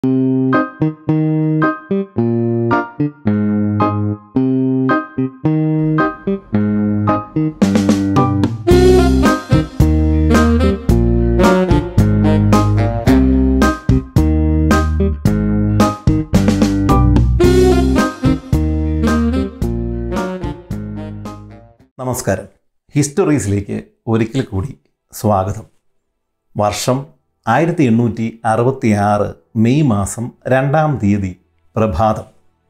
നമസ്കാരം ഹിസ്റ്ററീസിലേക്ക് ഒരിക്കൽ കൂടി സ്വാഗതം വർഷം ആയിരത്തി എണ്ണൂറ്റി അറുപത്തി ആറ് മെയ് മാസം രണ്ടാം തീയതി പ്രഭാതം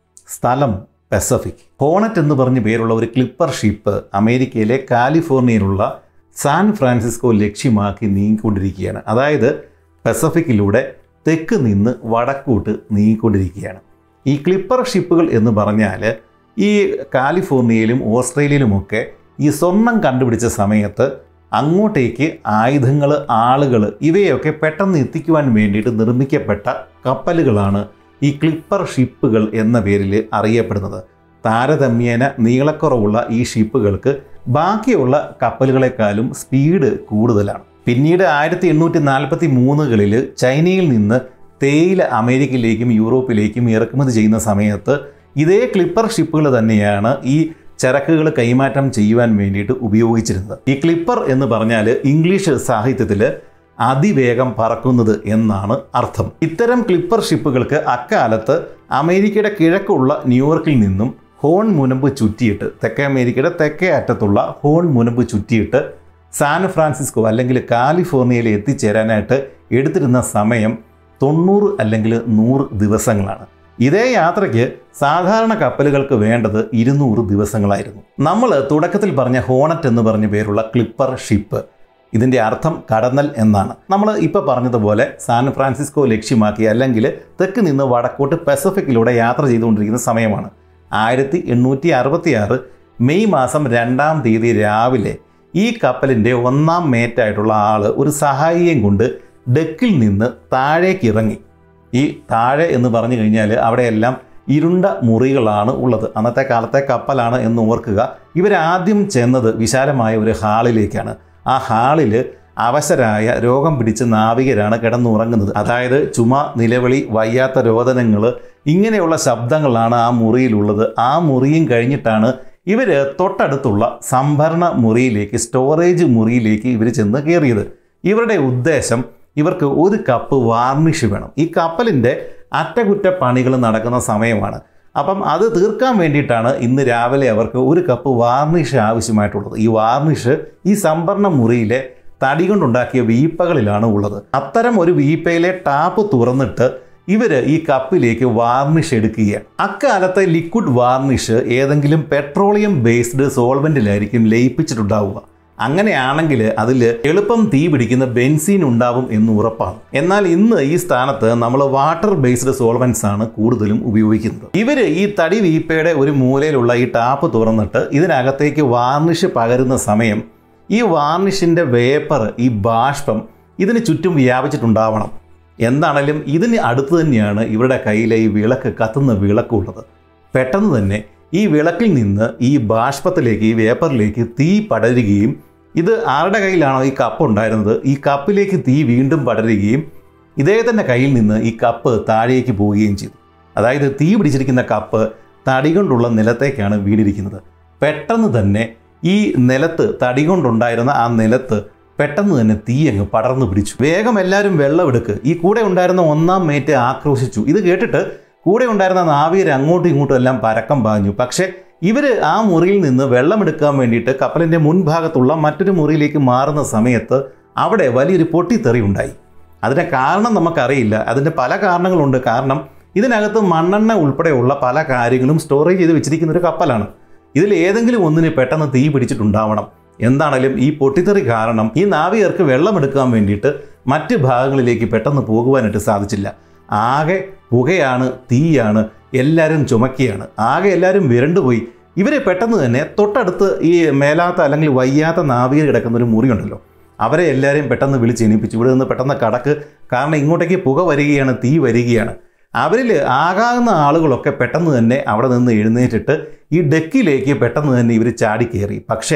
സ്ഥലം പസഫിക് ഹോണറ്റ് എന്ന് പറഞ്ഞ പേരുള്ള ഒരു ക്ലിപ്പർ ഷിപ്പ് അമേരിക്കയിലെ കാലിഫോർണിയയിലുള്ള സാൻ ഫ്രാൻസിസ്കോ ലക്ഷ്യമാക്കി നീങ്ങിക്കൊണ്ടിരിക്കുകയാണ് അതായത് പസഫിക്കിലൂടെ തെക്ക് നിന്ന് വടക്കോട്ട് നീങ്ങിക്കൊണ്ടിരിക്കുകയാണ് ഈ ക്ലിപ്പർ ഷിപ്പുകൾ എന്ന് പറഞ്ഞാൽ ഈ കാലിഫോർണിയയിലും ഓസ്ട്രേലിയയിലുമൊക്കെ ഈ സ്വർണം കണ്ടുപിടിച്ച സമയത്ത് അങ്ങോട്ടേക്ക് ആയുധങ്ങൾ ആളുകൾ ഇവയൊക്കെ പെട്ടെന്ന് എത്തിക്കുവാൻ വേണ്ടിയിട്ട് നിർമ്മിക്കപ്പെട്ട കപ്പലുകളാണ് ഈ ക്ലിപ്പർ ഷിപ്പുകൾ എന്ന പേരിൽ അറിയപ്പെടുന്നത് താരതമ്യേന നീളക്കുറവുള്ള ഈ ഷിപ്പുകൾക്ക് ബാക്കിയുള്ള കപ്പലുകളെക്കാളും സ്പീഡ് കൂടുതലാണ് പിന്നീട് ആയിരത്തി എണ്ണൂറ്റി നാൽപ്പത്തി മൂന്നുകളിൽ ചൈനയിൽ നിന്ന് തേയില അമേരിക്കയിലേക്കും യൂറോപ്പിലേക്കും ഇറക്കുമതി ചെയ്യുന്ന സമയത്ത് ഇതേ ക്ലിപ്പർ ഷിപ്പുകൾ തന്നെയാണ് ഈ ചരക്കുകൾ കൈമാറ്റം ചെയ്യുവാൻ വേണ്ടിയിട്ട് ഉപയോഗിച്ചിരുന്നത് ഈ ക്ലിപ്പർ എന്ന് പറഞ്ഞാൽ ഇംഗ്ലീഷ് സാഹിത്യത്തിൽ അതിവേഗം പറക്കുന്നത് എന്നാണ് അർത്ഥം ഇത്തരം ക്ലിപ്പർ ഷിപ്പുകൾക്ക് അക്കാലത്ത് അമേരിക്കയുടെ കിഴക്കുള്ള ന്യൂയോർക്കിൽ നിന്നും ഹോൺ മുനമ്പ് ചുറ്റിയിട്ട് തെക്കേ അമേരിക്കയുടെ തെക്കേ അറ്റത്തുള്ള ഹോൺ മുനമ്പ് ചുറ്റിയിട്ട് സാൻ ഫ്രാൻസിസ്കോ അല്ലെങ്കിൽ കാലിഫോർണിയയിൽ എത്തിച്ചേരാനായിട്ട് എടുത്തിരുന്ന സമയം തൊണ്ണൂറ് അല്ലെങ്കിൽ നൂറ് ദിവസങ്ങളാണ് ഇതേ യാത്രയ്ക്ക് സാധാരണ കപ്പലുകൾക്ക് വേണ്ടത് ഇരുന്നൂറ് ദിവസങ്ങളായിരുന്നു നമ്മൾ തുടക്കത്തിൽ പറഞ്ഞ ഹോണറ്റ് എന്ന് പറഞ്ഞ പേരുള്ള ക്ലിപ്പർ ഷിപ്പ് ഇതിൻ്റെ അർത്ഥം കടന്നൽ എന്നാണ് നമ്മൾ ഇപ്പോൾ പറഞ്ഞതുപോലെ സാൻ ഫ്രാൻസിസ്കോ ലക്ഷ്യമാക്കി അല്ലെങ്കിൽ തെക്ക് നിന്ന് വടക്കോട്ട് പസഫിക്കിലൂടെ യാത്ര ചെയ്തുകൊണ്ടിരിക്കുന്ന സമയമാണ് ആയിരത്തി എണ്ണൂറ്റി അറുപത്തി ആറ് മെയ് മാസം രണ്ടാം തീയതി രാവിലെ ഈ കപ്പലിൻ്റെ ഒന്നാം മേറ്റായിട്ടുള്ള ആൾ ഒരു സഹായിയെയും കൊണ്ട് ഡെക്കിൽ നിന്ന് താഴേക്ക് ഇറങ്ങി ഈ താഴെ എന്ന് പറഞ്ഞു കഴിഞ്ഞാൽ അവിടെയെല്ലാം ഇരുണ്ട മുറികളാണ് ഉള്ളത് അന്നത്തെ കാലത്തെ കപ്പലാണ് എന്ന് ഓർക്കുക ഇവരാദ്യം ചെന്നത് വിശാലമായ ഒരു ഹാളിലേക്കാണ് ആ ഹാളിൽ അവശരായ രോഗം പിടിച്ച നാവികരാണ് കിടന്നുറങ്ങുന്നത് അതായത് ചുമ നിലവിളി വയ്യാത്ത രോദനങ്ങൾ ഇങ്ങനെയുള്ള ശബ്ദങ്ങളാണ് ആ മുറിയിലുള്ളത് ആ മുറിയും കഴിഞ്ഞിട്ടാണ് ഇവർ തൊട്ടടുത്തുള്ള സംഭരണ മുറിയിലേക്ക് സ്റ്റോറേജ് മുറിയിലേക്ക് ഇവർ ചെന്ന് കയറിയത് ഇവരുടെ ഉദ്ദേശം ഇവർക്ക് ഒരു കപ്പ് വാർണിഷ് വേണം ഈ കപ്പലിൻ്റെ അറ്റകുറ്റപ്പണികൾ നടക്കുന്ന സമയമാണ് അപ്പം അത് തീർക്കാൻ വേണ്ടിയിട്ടാണ് ഇന്ന് രാവിലെ അവർക്ക് ഒരു കപ്പ് വാർണിഷ് ആവശ്യമായിട്ടുള്ളത് ഈ വാർണിഷ് ഈ സംഭരണ മുറിയിലെ തടി കൊണ്ടുണ്ടാക്കിയ വീപ്പകളിലാണ് ഉള്ളത് അത്തരം ഒരു വീപ്പയിലെ ടാപ്പ് തുറന്നിട്ട് ഇവർ ഈ കപ്പിലേക്ക് വാർണിഷ് എടുക്കുകയാണ് അക്കാലത്തെ ലിക്വിഡ് വാർണിഷ് ഏതെങ്കിലും പെട്രോളിയം ബേസ്ഡ് സോൾവെൻറ്റിലായിരിക്കും ലയിപ്പിച്ചിട്ടുണ്ടാവുക അങ്ങനെയാണെങ്കിൽ അതിൽ എളുപ്പം തീ പിടിക്കുന്ന ബെൻസീൻ ഉണ്ടാവും എന്ന് ഉറപ്പാണ് എന്നാൽ ഇന്ന് ഈ സ്ഥാനത്ത് നമ്മൾ വാട്ടർ ബേസ്ഡ് സോൾവൻസ് ആണ് കൂടുതലും ഉപയോഗിക്കുന്നത് ഇവർ ഈ തടി വീപ്പയുടെ ഒരു മൂലയിലുള്ള ഈ ടാപ്പ് തുറന്നിട്ട് ഇതിനകത്തേക്ക് വാർണിഷ് പകരുന്ന സമയം ഈ വാർണിഷിൻ്റെ വേപ്പർ ഈ ബാഷ്പം ഇതിന് ചുറ്റും വ്യാപിച്ചിട്ടുണ്ടാവണം എന്താണേലും ഇതിന് അടുത്ത് തന്നെയാണ് ഇവരുടെ കയ്യിലെ ഈ വിളക്ക് കത്തുന്ന വിളക്കുള്ളത് പെട്ടെന്ന് തന്നെ ഈ വിളക്കിൽ നിന്ന് ഈ ബാഷ്പത്തിലേക്ക് ഈ വേപ്പറിലേക്ക് തീ പടരുകയും ഇത് ആരുടെ കയ്യിലാണോ ഈ കപ്പ് ഉണ്ടായിരുന്നത് ഈ കപ്പിലേക്ക് തീ വീണ്ടും പടരുകയും ഇതേ തന്നെ കയ്യിൽ നിന്ന് ഈ കപ്പ് താഴേക്ക് പോവുകയും ചെയ്തു അതായത് തീ പിടിച്ചിരിക്കുന്ന കപ്പ് തടി കൊണ്ടുള്ള നിലത്തേക്കാണ് വീണിരിക്കുന്നത് പെട്ടെന്ന് തന്നെ ഈ നിലത്ത് തടി കൊണ്ടുണ്ടായിരുന്ന ആ നിലത്ത് പെട്ടെന്ന് തന്നെ തീ അങ്ങ് പടർന്നു പിടിച്ചു വേഗം എല്ലാവരും വെള്ളമെടുക്ക് ഈ കൂടെ ഉണ്ടായിരുന്ന ഒന്നാം മേറ്റ് ആക്രോശിച്ചു ഇത് കേട്ടിട്ട് കൂടെ ഉണ്ടായിരുന്ന നാവികർ അങ്ങോട്ടും ഇങ്ങോട്ടും എല്ലാം പരക്കം പാഞ്ഞു പക്ഷേ ഇവർ ആ മുറിയിൽ നിന്ന് വെള്ളമെടുക്കാൻ വേണ്ടിയിട്ട് കപ്പലിൻ്റെ മുൻഭാഗത്തുള്ള മറ്റൊരു മുറിയിലേക്ക് മാറുന്ന സമയത്ത് അവിടെ വലിയൊരു പൊട്ടിത്തെറി ഉണ്ടായി അതിൻ്റെ കാരണം നമുക്കറിയില്ല അതിൻ്റെ പല കാരണങ്ങളുണ്ട് കാരണം ഇതിനകത്ത് മണ്ണെണ്ണ ഉൾപ്പെടെയുള്ള പല കാര്യങ്ങളും സ്റ്റോറേജ് ചെയ്ത് വെച്ചിരിക്കുന്ന ഒരു കപ്പലാണ് ഇതിൽ ഏതെങ്കിലും ഒന്നിന് പെട്ടെന്ന് തീ പിടിച്ചിട്ടുണ്ടാവണം എന്താണേലും ഈ പൊട്ടിത്തെറി കാരണം ഈ നാവികർക്ക് വെള്ളമെടുക്കാൻ വേണ്ടിയിട്ട് മറ്റ് ഭാഗങ്ങളിലേക്ക് പെട്ടെന്ന് പോകുവാനായിട്ട് സാധിച്ചില്ല ആകെ പുകയാണ് തീയാണ് എല്ലാവരും ചുമക്കുകയാണ് ആകെ എല്ലാവരും വിരണ്ടുപോയി ഇവരെ പെട്ടെന്ന് തന്നെ തൊട്ടടുത്ത് ഈ മേലാത്ത അല്ലെങ്കിൽ വയ്യാത്ത നാവികർ കിടക്കുന്ന ഒരു മുറിയുണ്ടല്ലോ അവരെ എല്ലാവരെയും പെട്ടെന്ന് വിളിച്ച് എണീപ്പിച്ചു ഇവിടെ നിന്ന് പെട്ടെന്ന് കടക്ക് കാരണം ഇങ്ങോട്ടേക്ക് പുക വരികയാണ് തീ വരികയാണ് അവരിൽ ആകാവുന്ന ആളുകളൊക്കെ പെട്ടെന്ന് തന്നെ അവിടെ നിന്ന് എഴുന്നേറ്റിട്ട് ഈ ഡെക്കിലേക്ക് പെട്ടെന്ന് തന്നെ ഇവർ ചാടി കയറി പക്ഷേ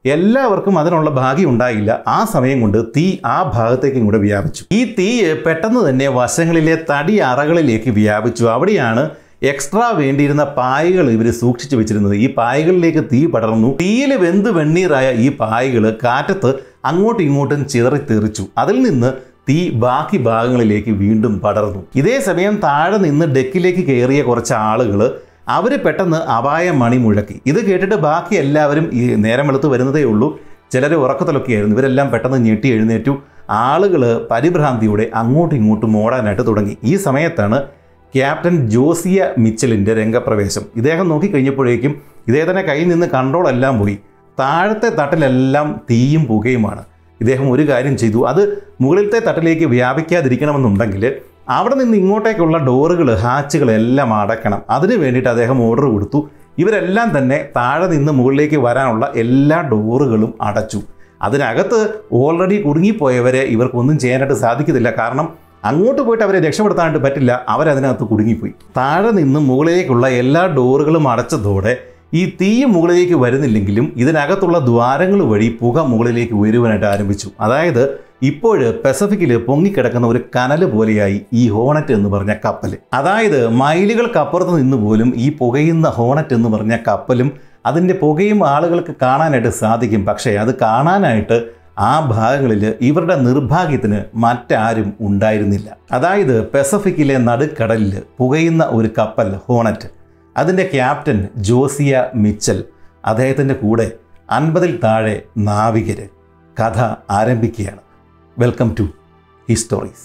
എല്ലാവർക്കും അതിനുള്ള ഭാഗ്യം ഉണ്ടായില്ല ആ സമയം കൊണ്ട് തീ ആ ഭാഗത്തേക്കും കൂടെ വ്യാപിച്ചു ഈ തീ പെട്ടെന്ന് തന്നെ വശങ്ങളിലെ തടി അറകളിലേക്ക് വ്യാപിച്ചു അവിടെയാണ് എക്സ്ട്രാ വേണ്ടിയിരുന്ന പായകൾ ഇവർ സൂക്ഷിച്ചു വെച്ചിരുന്നത് ഈ പായകളിലേക്ക് തീ പടർന്നു തീയിൽ വെന്ത് വെണ്ണീറായ ഈ പായകൾ കാറ്റത്ത് അങ്ങോട്ടും ഇങ്ങോട്ടും ചിതറി തെറിച്ചു അതിൽ നിന്ന് തീ ബാക്കി ഭാഗങ്ങളിലേക്ക് വീണ്ടും പടർന്നു ഇതേ സമയം താഴെ നിന്ന് ഡെക്കിലേക്ക് കയറിയ കുറച്ച് ആളുകൾ അവർ പെട്ടെന്ന് അപായ മണി മുഴക്കി ഇത് കേട്ടിട്ട് ബാക്കി എല്ലാവരും ഈ നേരം വെളുത്ത് വരുന്നതേ ഉള്ളൂ ചിലർ ഉറക്കത്തിലൊക്കെ ആയിരുന്നു ഇവരെല്ലാം പെട്ടെന്ന് ഞെട്ടി എഴുന്നേറ്റു ആളുകൾ പരിഭ്രാന്തിയോടെ അങ്ങോട്ടും ഇങ്ങോട്ടും ഓടാനായിട്ട് തുടങ്ങി ഈ സമയത്താണ് ക്യാപ്റ്റൻ ജോസിയ മിച്ചലിൻ്റെ രംഗപ്രവേശം ഇദ്ദേഹം നോക്കിക്കഴിഞ്ഞപ്പോഴേക്കും ഇദ്ദേഹത്തിൻ്റെ കയ്യിൽ നിന്ന് കൺട്രോൾ എല്ലാം പോയി താഴത്തെ തട്ടിലെല്ലാം തീയും പുകയുമാണ് ഇദ്ദേഹം ഒരു കാര്യം ചെയ്തു അത് മുകളിലത്തെ തട്ടിലേക്ക് വ്യാപിക്കാതിരിക്കണമെന്നുണ്ടെങ്കിൽ അവിടെ നിന്ന് ഇങ്ങോട്ടേക്കുള്ള ഡോറുകൾ ഹാച്ചുകൾ എല്ലാം അടയ്ക്കണം അതിന് വേണ്ടിയിട്ട് അദ്ദേഹം ഓർഡർ കൊടുത്തു ഇവരെല്ലാം തന്നെ താഴെ നിന്ന് മുകളിലേക്ക് വരാനുള്ള എല്ലാ ഡോറുകളും അടച്ചു അതിനകത്ത് ഓൾറെഡി കുടുങ്ങിപ്പോയവരെ ഇവർക്കൊന്നും ചെയ്യാനായിട്ട് സാധിക്കത്തില്ല കാരണം അങ്ങോട്ട് പോയിട്ട് അവരെ രക്ഷപ്പെടുത്താനായിട്ട് പറ്റില്ല അവരതിനകത്ത് കുടുങ്ങിപ്പോയി താഴെ നിന്ന് മുകളിലേക്കുള്ള എല്ലാ ഡോറുകളും അടച്ചതോടെ ഈ തീ മുകളിലേക്ക് വരുന്നില്ലെങ്കിലും ഇതിനകത്തുള്ള ദ്വാരങ്ങൾ വഴി പുക മുകളിലേക്ക് ഉയരുവാനായിട്ട് ആരംഭിച്ചു അതായത് ഇപ്പോൾ പെസഫിക്കിൽ പൊങ്ങിക്കിടക്കുന്ന ഒരു കനൽ പോലെയായി ഈ ഹോണറ്റ് എന്ന് പറഞ്ഞ കപ്പൽ അതായത് മൈലുകൾക്കപ്പുറത്ത് നിന്ന് പോലും ഈ പുകയുന്ന ഹോണറ്റ് എന്ന് പറഞ്ഞ കപ്പലും അതിൻ്റെ പുകയും ആളുകൾക്ക് കാണാനായിട്ട് സാധിക്കും പക്ഷേ അത് കാണാനായിട്ട് ആ ഭാഗങ്ങളിൽ ഇവരുടെ നിർഭാഗ്യത്തിന് മറ്റാരും ഉണ്ടായിരുന്നില്ല അതായത് പെസഫിക്കിലെ നടുക്കടലിൽ പുകയുന്ന ഒരു കപ്പൽ ഹോണറ്റ് അതിൻ്റെ ക്യാപ്റ്റൻ ജോസിയ മിച്ചൽ അദ്ദേഹത്തിൻ്റെ കൂടെ അൻപതിൽ താഴെ നാവികര് കഥ ആരംഭിക്കുകയാണ് വെൽക്കം ടു ഹിസ്റ്റോറീസ്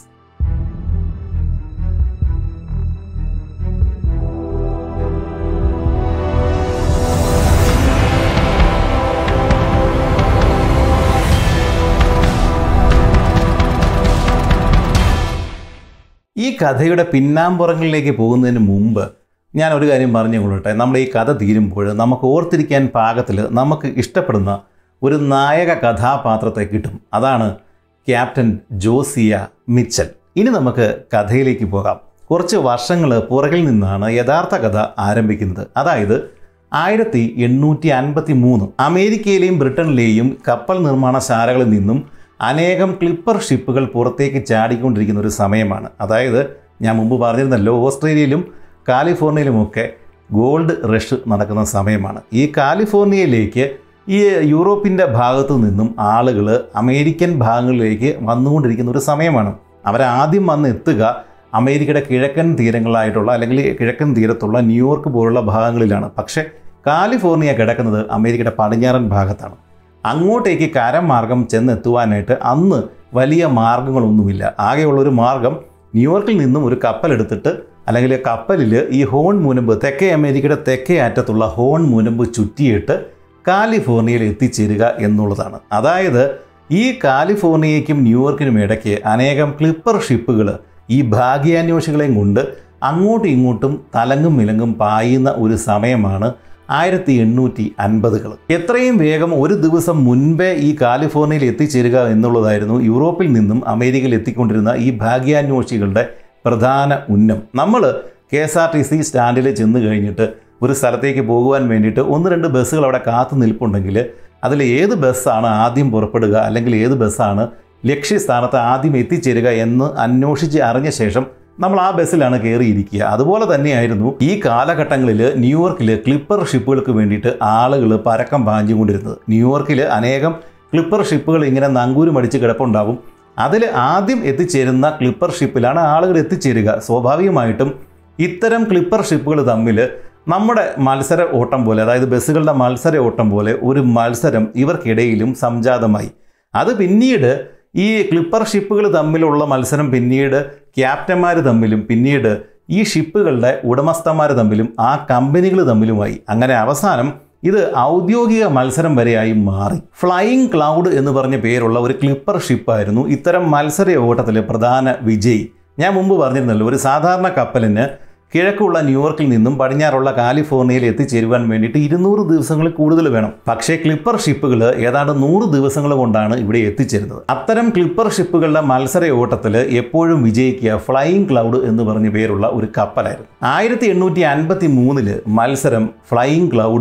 ഈ കഥയുടെ പിന്നാമ്പുറങ്ങളിലേക്ക് പോകുന്നതിന് മുമ്പ് ഞാൻ ഒരു കാര്യം പറഞ്ഞു കൊള്ളട്ടെ നമ്മുടെ ഈ കഥ തീരുമ്പോൾ നമുക്ക് ഓർത്തിരിക്കാൻ പാകത്തിൽ നമുക്ക് ഇഷ്ടപ്പെടുന്ന ഒരു നായക കഥാപാത്രത്തെ കിട്ടും അതാണ് ക്യാപ്റ്റൻ ജോസിയ മിച്ചൽ ഇനി നമുക്ക് കഥയിലേക്ക് പോകാം കുറച്ച് വർഷങ്ങൾ പുറകിൽ നിന്നാണ് യഥാർത്ഥ കഥ ആരംഭിക്കുന്നത് അതായത് ആയിരത്തി എണ്ണൂറ്റി അൻപത്തി മൂന്ന് അമേരിക്കയിലെയും ബ്രിട്ടനിലെയും കപ്പൽ നിർമ്മാണശാലകളിൽ നിന്നും അനേകം ക്ലിപ്പർ ഷിപ്പുകൾ പുറത്തേക്ക് ചാടിക്കൊണ്ടിരിക്കുന്ന ഒരു സമയമാണ് അതായത് ഞാൻ മുമ്പ് പറഞ്ഞിരുന്നല്ലോ ഓസ്ട്രേലിയയിലും കാലിഫോർണിയയിലുമൊക്കെ ഗോൾഡ് റഷ് നടക്കുന്ന സമയമാണ് ഈ കാലിഫോർണിയയിലേക്ക് ഈ യൂറോപ്പിൻ്റെ ഭാഗത്തു നിന്നും ആളുകൾ അമേരിക്കൻ ഭാഗങ്ങളിലേക്ക് വന്നുകൊണ്ടിരിക്കുന്ന ഒരു സമയമാണ് അവരാദ്യം വന്ന് എത്തുക അമേരിക്കയുടെ കിഴക്കൻ തീരങ്ങളായിട്ടുള്ള അല്ലെങ്കിൽ കിഴക്കൻ തീരത്തുള്ള ന്യൂയോർക്ക് പോലുള്ള ഭാഗങ്ങളിലാണ് പക്ഷേ കാലിഫോർണിയ കിടക്കുന്നത് അമേരിക്കയുടെ പടിഞ്ഞാറൻ ഭാഗത്താണ് അങ്ങോട്ടേക്ക് കരമാർഗം ചെന്നെത്തുവാനായിട്ട് അന്ന് വലിയ മാർഗങ്ങളൊന്നുമില്ല ആകെയുള്ളൊരു മാർഗം ന്യൂയോർക്കിൽ നിന്നും ഒരു കപ്പലെടുത്തിട്ട് അല്ലെങ്കിൽ കപ്പലിൽ ഈ ഹോൺ മുനമ്പ് തെക്കേ അമേരിക്കയുടെ തെക്കേ അറ്റത്തുള്ള ഹോൺ മുനമ്പ് ചുറ്റിയിട്ട് കാലിഫോർണിയയിൽ എത്തിച്ചേരുക എന്നുള്ളതാണ് അതായത് ഈ കാലിഫോർണിയയ്ക്കും ന്യൂയോർക്കിനും ഇടയ്ക്ക് അനേകം ക്ലിപ്പർ ഷിപ്പുകൾ ഈ ഭാഗ്യാന്വേഷികളെയും കൊണ്ട് അങ്ങോട്ടും ഇങ്ങോട്ടും തലങ്ങും വിലങ്ങും പായുന്ന ഒരു സമയമാണ് ആയിരത്തി എണ്ണൂറ്റി അൻപതുകൾ എത്രയും വേഗം ഒരു ദിവസം മുൻപേ ഈ കാലിഫോർണിയയിൽ എത്തിച്ചേരുക എന്നുള്ളതായിരുന്നു യൂറോപ്പിൽ നിന്നും അമേരിക്കയിൽ എത്തിക്കൊണ്ടിരുന്ന ഈ ഭാഗ്യാന്വേഷികളുടെ പ്രധാന ഉന്നം നമ്മൾ K S R T C സ്റ്റാൻഡിൽ ചെന്ന് കഴിഞ്ഞിട്ട് ഒരു സ്ഥലത്തേക്ക് പോകുവാൻ വേണ്ടിയിട്ട് ഒന്ന് രണ്ട് ബസ്സുകൾ അവിടെ കാത്തു നിൽപ്പുണ്ടെങ്കിൽ അതിൽ ഏത് ബസ്സാണ് ആദ്യം പുറപ്പെടുക അല്ലെങ്കിൽ ഏത് ബസ്സാണ് ലക്ഷ്യസ്ഥാനത്ത് ആദ്യം എത്തിച്ചേരുക എന്ന് അന്വേഷിച്ച് അറിഞ്ഞ ശേഷം നമ്മൾ ആ ബസ്സിലാണ് കയറിയിരിക്കുക അതുപോലെ തന്നെയായിരുന്നു ഈ കാലഘട്ടങ്ങളിൽ ന്യൂയോർക്കിൽ ക്ലിപ്പർ ഷിപ്പുകൾക്ക് വേണ്ടിയിട്ട് ആളുകൾ പരക്കം പാഞ്ഞുകൊണ്ടിരുന്നത് ന്യൂയോർക്കിൽ അനേകം ക്ലിപ്പർ ഷിപ്പുകൾ ഇങ്ങനെ നങ്കൂരം അടിച്ച് കിടപ്പുണ്ടാവും അതിൽ ആദ്യം എത്തിച്ചേരുന്ന ക്ലിപ്പർ ഷിപ്പിലാണ് ആളുകൾ എത്തിച്ചേരുക സ്വാഭാവികമായിട്ടും ഇത്തരം ക്ലിപ്പർ ഷിപ്പുകൾ തമ്മിൽ നമ്മുടെ മത്സര ഓട്ടം പോലെ അതായത് ബസ്സുകളുടെ മത്സര ഓട്ടം പോലെ ഒരു മത്സരം ഇവർക്കിടയിലും സംജാതമായി അത് പിന്നീട് ഈ ക്ലിപ്പർ ഷിപ്പുകൾ തമ്മിലുള്ള മത്സരം പിന്നീട് ക്യാപ്റ്റന്മാർ തമ്മിലും പിന്നീട് ഈ ഷിപ്പുകളുടെ ഉടമസ്ഥന്മാർ തമ്മിലും ആ കമ്പനികൾ തമ്മിലുമായി അങ്ങനെ അവസാനം ഇത് ഔദ്യോഗിക മത്സരം വരെയായി മാറി ഫ്ലൈയിങ് ക്ലൗഡ് എന്ന് പറഞ്ഞ പേരുള്ള ഒരു ക്ലിപ്പർ ഷിപ്പായിരുന്നു ഇത്തരം മത്സര ഓട്ടത്തിലെ പ്രധാന വിജയി ഞാൻ മുമ്പ് പറഞ്ഞിരുന്നല്ലോ ഒരു സാധാരണ കപ്പലിന് കിഴക്കുള്ള ന്യൂയോർക്കിൽ നിന്നും പടിഞ്ഞാറുള്ള കാലിഫോർണിയയിൽ എത്തിച്ചേരുവാൻ വേണ്ടിയിട്ട് ഇരുന്നൂറ് ദിവസങ്ങളിൽ കൂടുതൽ വേണം പക്ഷേ ക്ലിപ്പർ ഷിപ്പുകൾ ഏതാണ്ട് നൂറ് ദിവസങ്ങൾ കൊണ്ടാണ് ഇവിടെ എത്തിച്ചേരുന്നത് അത്തരം ക്ലിപ്പർ ഷിപ്പുകളുടെ മത്സര ഓട്ടത്തിൽ എപ്പോഴും വിജയിക്കുക ഫ്ലൈയിങ് ക്ലൗഡ് എന്ന് പറഞ്ഞ പേരുള്ള ഒരു കപ്പലായിരുന്നു ആയിരത്തി എണ്ണൂറ്റി അൻപത്തി മൂന്നില് മത്സരം ഫ്ലൈയിങ് ക്ലൗഡും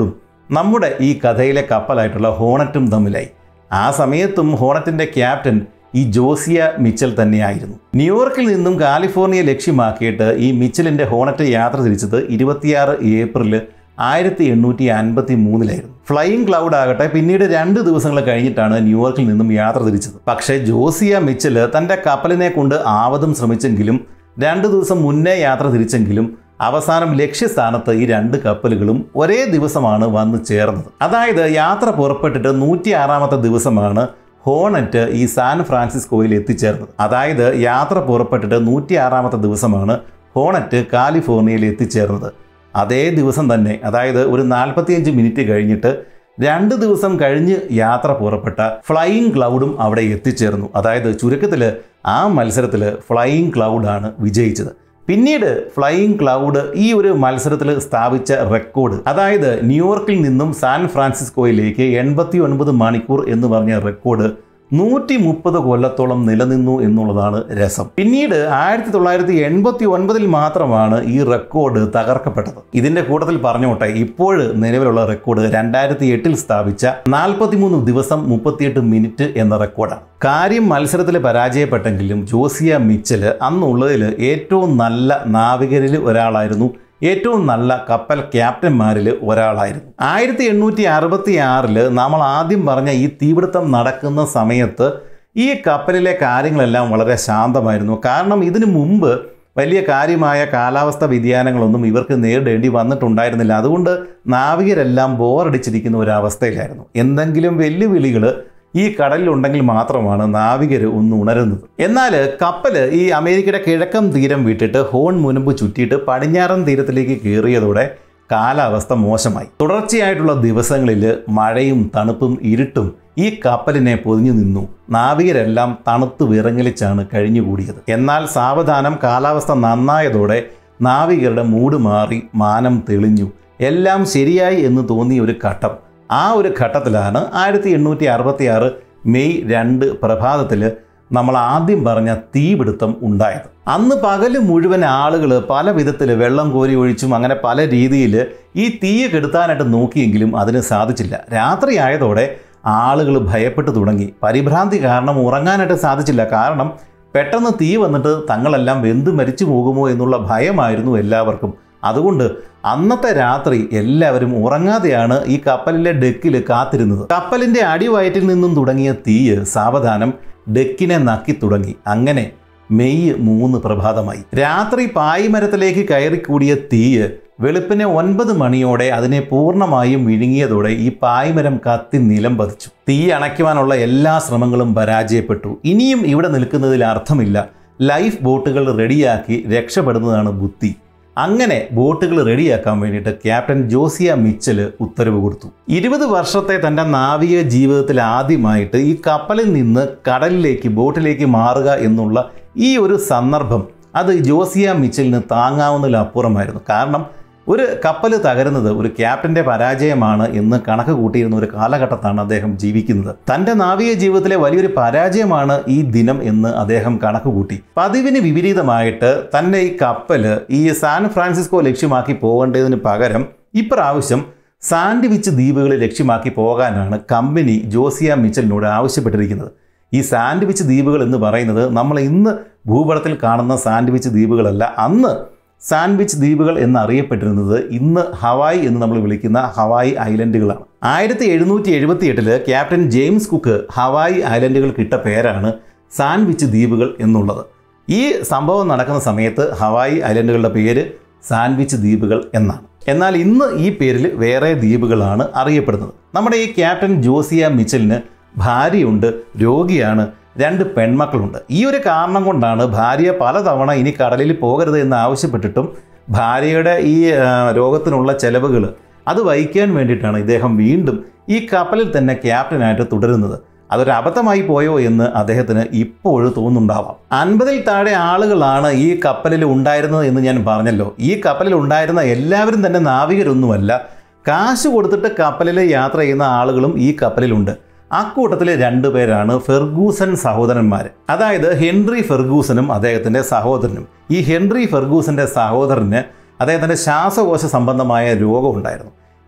നമ്മുടെ ഈ കഥയിലെ കപ്പലായിട്ടുള്ള ഹോണറ്റും തമ്മിലായി ആ സമയത്തും ഹോണറ്റിൻ്റെ ക്യാപ്റ്റൻ ഈ ജോസിയ മിച്ചൽ തന്നെയായിരുന്നു ന്യൂയോർക്കിൽ നിന്നും കാലിഫോർണിയ ലക്ഷ്യമാക്കിയിട്ട് ഈ മിച്ചലിൻ്റെ ഹോണറ്റ് യാത്ര തിരിച്ചത് ഇരുപത്തിയാറ് ഏപ്രിൽ ആയിരത്തി എണ്ണൂറ്റി അൻപത്തി മൂന്നിലായിരുന്നു ഫ്ലൈയിങ് ക്ലൗഡ് ആകട്ടെ പിന്നീട് രണ്ട് ദിവസങ്ങൾ കഴിഞ്ഞിട്ടാണ് ന്യൂയോർക്കിൽ നിന്നും യാത്ര തിരിച്ചത് പക്ഷേ ജോസിയ മിച്ചൽ തൻ്റെ കപ്പലിനെ കൊണ്ട് ആവതും ശ്രമിച്ചെങ്കിലും രണ്ട് ദിവസം മുന്നേ യാത്ര തിരിച്ചെങ്കിലും അവസാനം ലക്ഷ്യസ്ഥാനത്ത് ഈ രണ്ട് കപ്പലുകളും ഒരേ ദിവസമാണ് വന്നു ചേർന്നത് അതായത് യാത്ര പുറപ്പെട്ടിട്ട് നൂറ്റി ആറാമത്തെ ദിവസമാണ് ഹോണറ്റ് ഈ സാൻ ഫ്രാൻസിസ്കോയിൽ എത്തിച്ചേർന്നത് അതായത് യാത്ര പുറപ്പെട്ടിട്ട് നൂറ്റി ആറാമത്തെ ദിവസമാണ് ഹോണറ്റ് കാലിഫോർണിയയിൽ എത്തിച്ചേർന്നത് അതേ ദിവസം തന്നെ അതായത് ഒരു നാൽപ്പത്തിയഞ്ച് മിനിറ്റ് കഴിഞ്ഞിട്ട് രണ്ട് ദിവസം കഴിഞ്ഞ് യാത്ര പുറപ്പെട്ട ഫ്ലൈയിങ് ക്ലൗഡും അവിടെ എത്തിച്ചേർന്നു അതായത് ചുരുക്കത്തിൽ ആ മത്സരത്തിൽ ഫ്ലൈയിങ് ക്ലൗഡാണ് വിജയിച്ചത് പിന്നീട് ഫ്ലൈയിങ് ക്ലൗഡ് ഈ ഒരു മത്സരത്തിൽ സ്ഥാപിച്ച റെക്കോർഡ് അതായത് ന്യൂയോർക്കിൽ നിന്നും സാൻ ഫ്രാൻസിസ്കോയിലേക്ക് എൺപത്തി ഒൻപത് മണിക്കൂർ എന്ന് പറഞ്ഞ റെക്കോർഡ് നൂറ്റി മുപ്പത് കൊല്ലത്തോളം നിലനിന്നു എന്നുള്ളതാണ് രസം പിന്നീട് ആയിരത്തി തൊള്ളായിരത്തി എൺപത്തി ഒൻപതിൽ മാത്രമാണ് ഈ റെക്കോർഡ് തകർക്കപ്പെട്ടത് ഇതിന്റെ കൂട്ടത്തിൽ പറഞ്ഞോട്ടെ ഇപ്പോൾ നിലവിലുള്ള റെക്കോർഡ് രണ്ടായിരത്തി എട്ടിൽ സ്ഥാപിച്ച നാൽപ്പത്തിമൂന്ന് ദിവസം മുപ്പത്തിയെട്ട് മിനിറ്റ് എന്ന റെക്കോർഡാണ് കാര്യം മത്സരത്തിൽ പരാജയപ്പെട്ടെങ്കിലും ജോസിയ മിച്ചൽ അന്നുള്ളതിൽ ഏറ്റവും നല്ല നാവികരിൽ ഒരാളായിരുന്നു ഏറ്റവും നല്ല കപ്പൽ ക്യാപ്റ്റന്മാരിൽ ഒരാളായിരുന്നു ആയിരത്തി എണ്ണൂറ്റി അറുപത്തി ആറില് നമ്മൾ ആദ്യം പറഞ്ഞ ഈ തീപിടുത്തം നടക്കുന്ന സമയത്ത് ഈ കപ്പലിലെ കാര്യങ്ങളെല്ലാം വളരെ ശാന്തമായിരുന്നു കാരണം ഇതിനു മുമ്പ് വലിയ കാര്യമായ കാലാവസ്ഥ വ്യതിയാനങ്ങളൊന്നും ഇവർക്ക് നേരിടേണ്ടി വന്നിട്ടുണ്ടായിരുന്നില്ല അതുകൊണ്ട് നാവികരെല്ലാം ബോറടിച്ചിരിക്കുന്ന ഒരു അവസ്ഥയിലായിരുന്നു എന്തെങ്കിലും വെല്ലുവിളികൾ ഈ കടലിലുണ്ടെങ്കിൽ മാത്രമാണ് നാവികർ ഒന്ന് ഉണരുന്നത് എന്നാൽ കപ്പൽ ഈ അമേരിക്കയുടെ കിഴക്കൻ തീരം വിട്ടിട്ട് ഹോൺ മുൻപ് ചുറ്റിയിട്ട് പടിഞ്ഞാറൻ തീരത്തിലേക്ക് കയറിയതോടെ കാലാവസ്ഥ മോശമായി തുടർച്ചയായിട്ടുള്ള ദിവസങ്ങളിൽ മഴയും തണുപ്പും ഇരുട്ടും ഈ കപ്പലിനെ പൊതിഞ്ഞു നിന്നു നാവികരെല്ലാം തണുത്ത് വിറങ്ങലിച്ചാണ് കഴിഞ്ഞുകൂടിയത് എന്നാൽ സാവധാനം കാലാവസ്ഥ നന്നായതോടെ നാവികരുടെ മൂട് മാറി മാനം തെളിഞ്ഞു എല്ലാം ശരിയായി എന്ന് തോന്നിയ ഒരു ഘട്ടം ആ ഒരു ഘട്ടത്തിലാണ് ആയിരത്തി എണ്ണൂറ്റി അറുപത്തി ആറ് മെയ് രണ്ട് പ്രഭാതത്തിൽ നമ്മൾ ആദ്യം പറഞ്ഞ തീപിടുത്തം ഉണ്ടായത് അന്ന് പകല് മുഴുവൻ ആളുകൾ പല വിധത്തിൽ വെള്ളം കോരി ഒഴിച്ചും അങ്ങനെ പല രീതിയിൽ ഈ തീയെ കെടുത്താനായിട്ട് നോക്കിയെങ്കിലും അതിന് സാധിച്ചില്ല രാത്രി ആയതോടെ ആളുകൾ ഭയപ്പെട്ടു തുടങ്ങി പരിഭ്രാന്തി കാരണം ഉറങ്ങാനായിട്ട് സാധിച്ചില്ല കാരണം പെട്ടെന്ന് തീ വന്നിട്ട് തങ്ങളെല്ലാം വെന്ത് മരിച്ചു പോകുമോ എന്നുള്ള ഭയമായിരുന്നു എല്ലാവർക്കും അതുകൊണ്ട് അന്നത്തെ രാത്രി എല്ലാവരും ഉറങ്ങാതെയാണ് ഈ കപ്പലിലെ ഡെക്കിൽ കാത്തിരുന്നത് കപ്പലിന്റെ അടിവയറ്റിൽ നിന്നും തുടങ്ങിയ തീയ് സാവധാനം ഡെക്കിനെ നക്കി തുടങ്ങി അങ്ങനെ മെയ് മൂന്ന് പ്രഭാതമായി രാത്രി പായ്മരത്തിലേക്ക് കയറിക്കൂടിയ തീയ് വെളുപ്പിനെ ഒൻപത് മണിയോടെ അതിനെ പൂർണ്ണമായും വിഴുങ്ങിയതോടെ ഈ പായ്മരം കത്തി നിലം പതിച്ചു തീ അണയ്ക്കുവാനുള്ള എല്ലാ ശ്രമങ്ങളും പരാജയപ്പെട്ടു ഇനിയും ഇവിടെ നിൽക്കുന്നതിൽ അർത്ഥമില്ല ലൈഫ് ബോട്ടുകൾ റെഡിയാക്കി രക്ഷപ്പെടുന്നതാണ് ബുദ്ധി അങ്ങനെ ബോട്ടുകൾ റെഡിയാക്കാൻ വേണ്ടിയിട്ട് ക്യാപ്റ്റൻ ജോസിയ മിച്ചൽ ഉത്തരവ് കൊടുത്തു ഇരുപത് വർഷത്തെ തൻ്റെ നാവിക ജീവിതത്തിൽ ആദ്യമായിട്ട് ഈ കപ്പലിൽ നിന്ന് കടലിലേക്ക് ബോട്ടിലേക്ക് മാറുക എന്നുള്ള ഈ ഒരു സന്ദർഭം അത് ജോസിയ മിച്ചലിന് താങ്ങാവുന്നതിലപ്പുറമായിരുന്നു കാരണം ഒരു കപ്പൽ തകരുന്നത് ഒരു ക്യാപ്റ്റന്റെ പരാജയമാണ് എന്ന് കണക്ക് കൂട്ടിയിരുന്ന ഒരു കാലഘട്ടത്താണ് അദ്ദേഹം ജീവിക്കുന്നത് തന്റെ നാവിക ജീവിതത്തിലെ വലിയൊരു പരാജയമാണ് ഈ ദിനം എന്ന് അദ്ദേഹം കണക്ക് കൂട്ടി പതിവിന് വിപരീതമായിട്ട് തന്റെ ഈ കപ്പൽ ഈ സാൻ ഫ്രാൻസിസ്കോ ലക്ഷ്യമാക്കി പോകേണ്ടതിന് പകരം ഇപ്രാവശ്യം സാൻഡ്വിച്ച് ദ്വീപുകൾ ലക്ഷ്യമാക്കി പോകാനാണ് കമ്പനി ജോസിയ മിച്ചലിനോട് ആവശ്യപ്പെട്ടിരിക്കുന്നത് ഈ സാൻഡ്വിച്ച് ദ്വീപുകൾ എന്ന് പറയുന്നത് നമ്മൾ ഇന്ന് ഭൂപടത്തിൽ കാണുന്ന സാൻഡ്വിച്ച് ദ്വീപുകളല്ല അന്ന് സാൻഡ്വിച്ച് ദ്വീപുകൾ എന്നറിയപ്പെട്ടിരുന്നത് ഇന്ന് ഹവായ് എന്ന് നമ്മൾ വിളിക്കുന്ന ഹവായ് ഐലൻഡുകളാണ് ആയിരത്തി എഴുന്നൂറ്റി എഴുപത്തി എട്ടില് ക്യാപ്റ്റൻ ജെയിംസ് കുക്ക് ഹവായ് ഐലൻഡുകൾക്ക് ഇട്ട പേരാണ് സാൻഡ്വിച്ച് ദ്വീപുകൾ എന്നുള്ളത് ഈ സംഭവം നടക്കുന്ന സമയത്ത് ഹവായ് ഐലൻഡുകളുടെ പേര് സാൻഡ്വിച്ച് ദ്വീപുകൾ എന്നാണ് എന്നാൽ ഇന്ന് ഈ പേരിൽ വേറെ ദ്വീപുകളാണ് അറിയപ്പെടുന്നത് നമ്മുടെ ഈ ക്യാപ്റ്റൻ ജോസിയ മിച്ചലിന് ഭാര്യയുണ്ട് രോഗിയാണ് രണ്ട് പെൺമക്കളുണ്ട് ഈ ഒരു കാരണം കൊണ്ടാണ് ഭാര്യ പലതവണ ഇനി കടലിൽ പോകരുത് എന്ന് ആവശ്യപ്പെട്ടിട്ടും ഭാര്യയുടെ ഈ ആ, രോഗത്തിനുള്ള ചെലവുകൾ അത് വഹിക്കാൻ വേണ്ടിയിട്ടാണ് ഇദ്ദേഹം വീണ്ടും ഈ കപ്പലിൽ തന്നെ ക്യാപ്റ്റനായിട്ട് തുടരുന്നത് അതൊരു അബദ്ധമായി പോയോ എന്ന് അദ്ദേഹത്തിന് ഇപ്പോഴും തോന്നുന്നുണ്ടാവാം അൻപതിൽ താഴെ ആളുകളാണ് ഈ കപ്പലിൽ ഉണ്ടായിരുന്നത് എന്ന് ഞാൻ പറഞ്ഞല്ലോ ഈ കപ്പലിൽ ഉണ്ടായിരുന്ന എല്ലാവരും തന്നെ നാവികരൊന്നുമല്ല കാശ് കൊടുത്തിട്ട് കപ്പലിൽ യാത്ര ചെയ്യുന്ന ആളുകളും ഈ കപ്പലിലുണ്ട് അക്കൂട്ടത്തിൽ രണ്ടുപേരാണ് ഫെർഗൂസൻ സഹോദരന്മാർ അതായത് ഹെൻറി ഫെർഗൂസനും അദ്ദേഹത്തിൻ്റെ സഹോദരനും ഈ ഹെൻറി ഫെർഗൂസന്റെ സഹോദരന് അദ്ദേഹത്തിൻ്റെ ശ്വാസകോശ സംബന്ധമായ രോഗമുണ്ടായിരുന്നു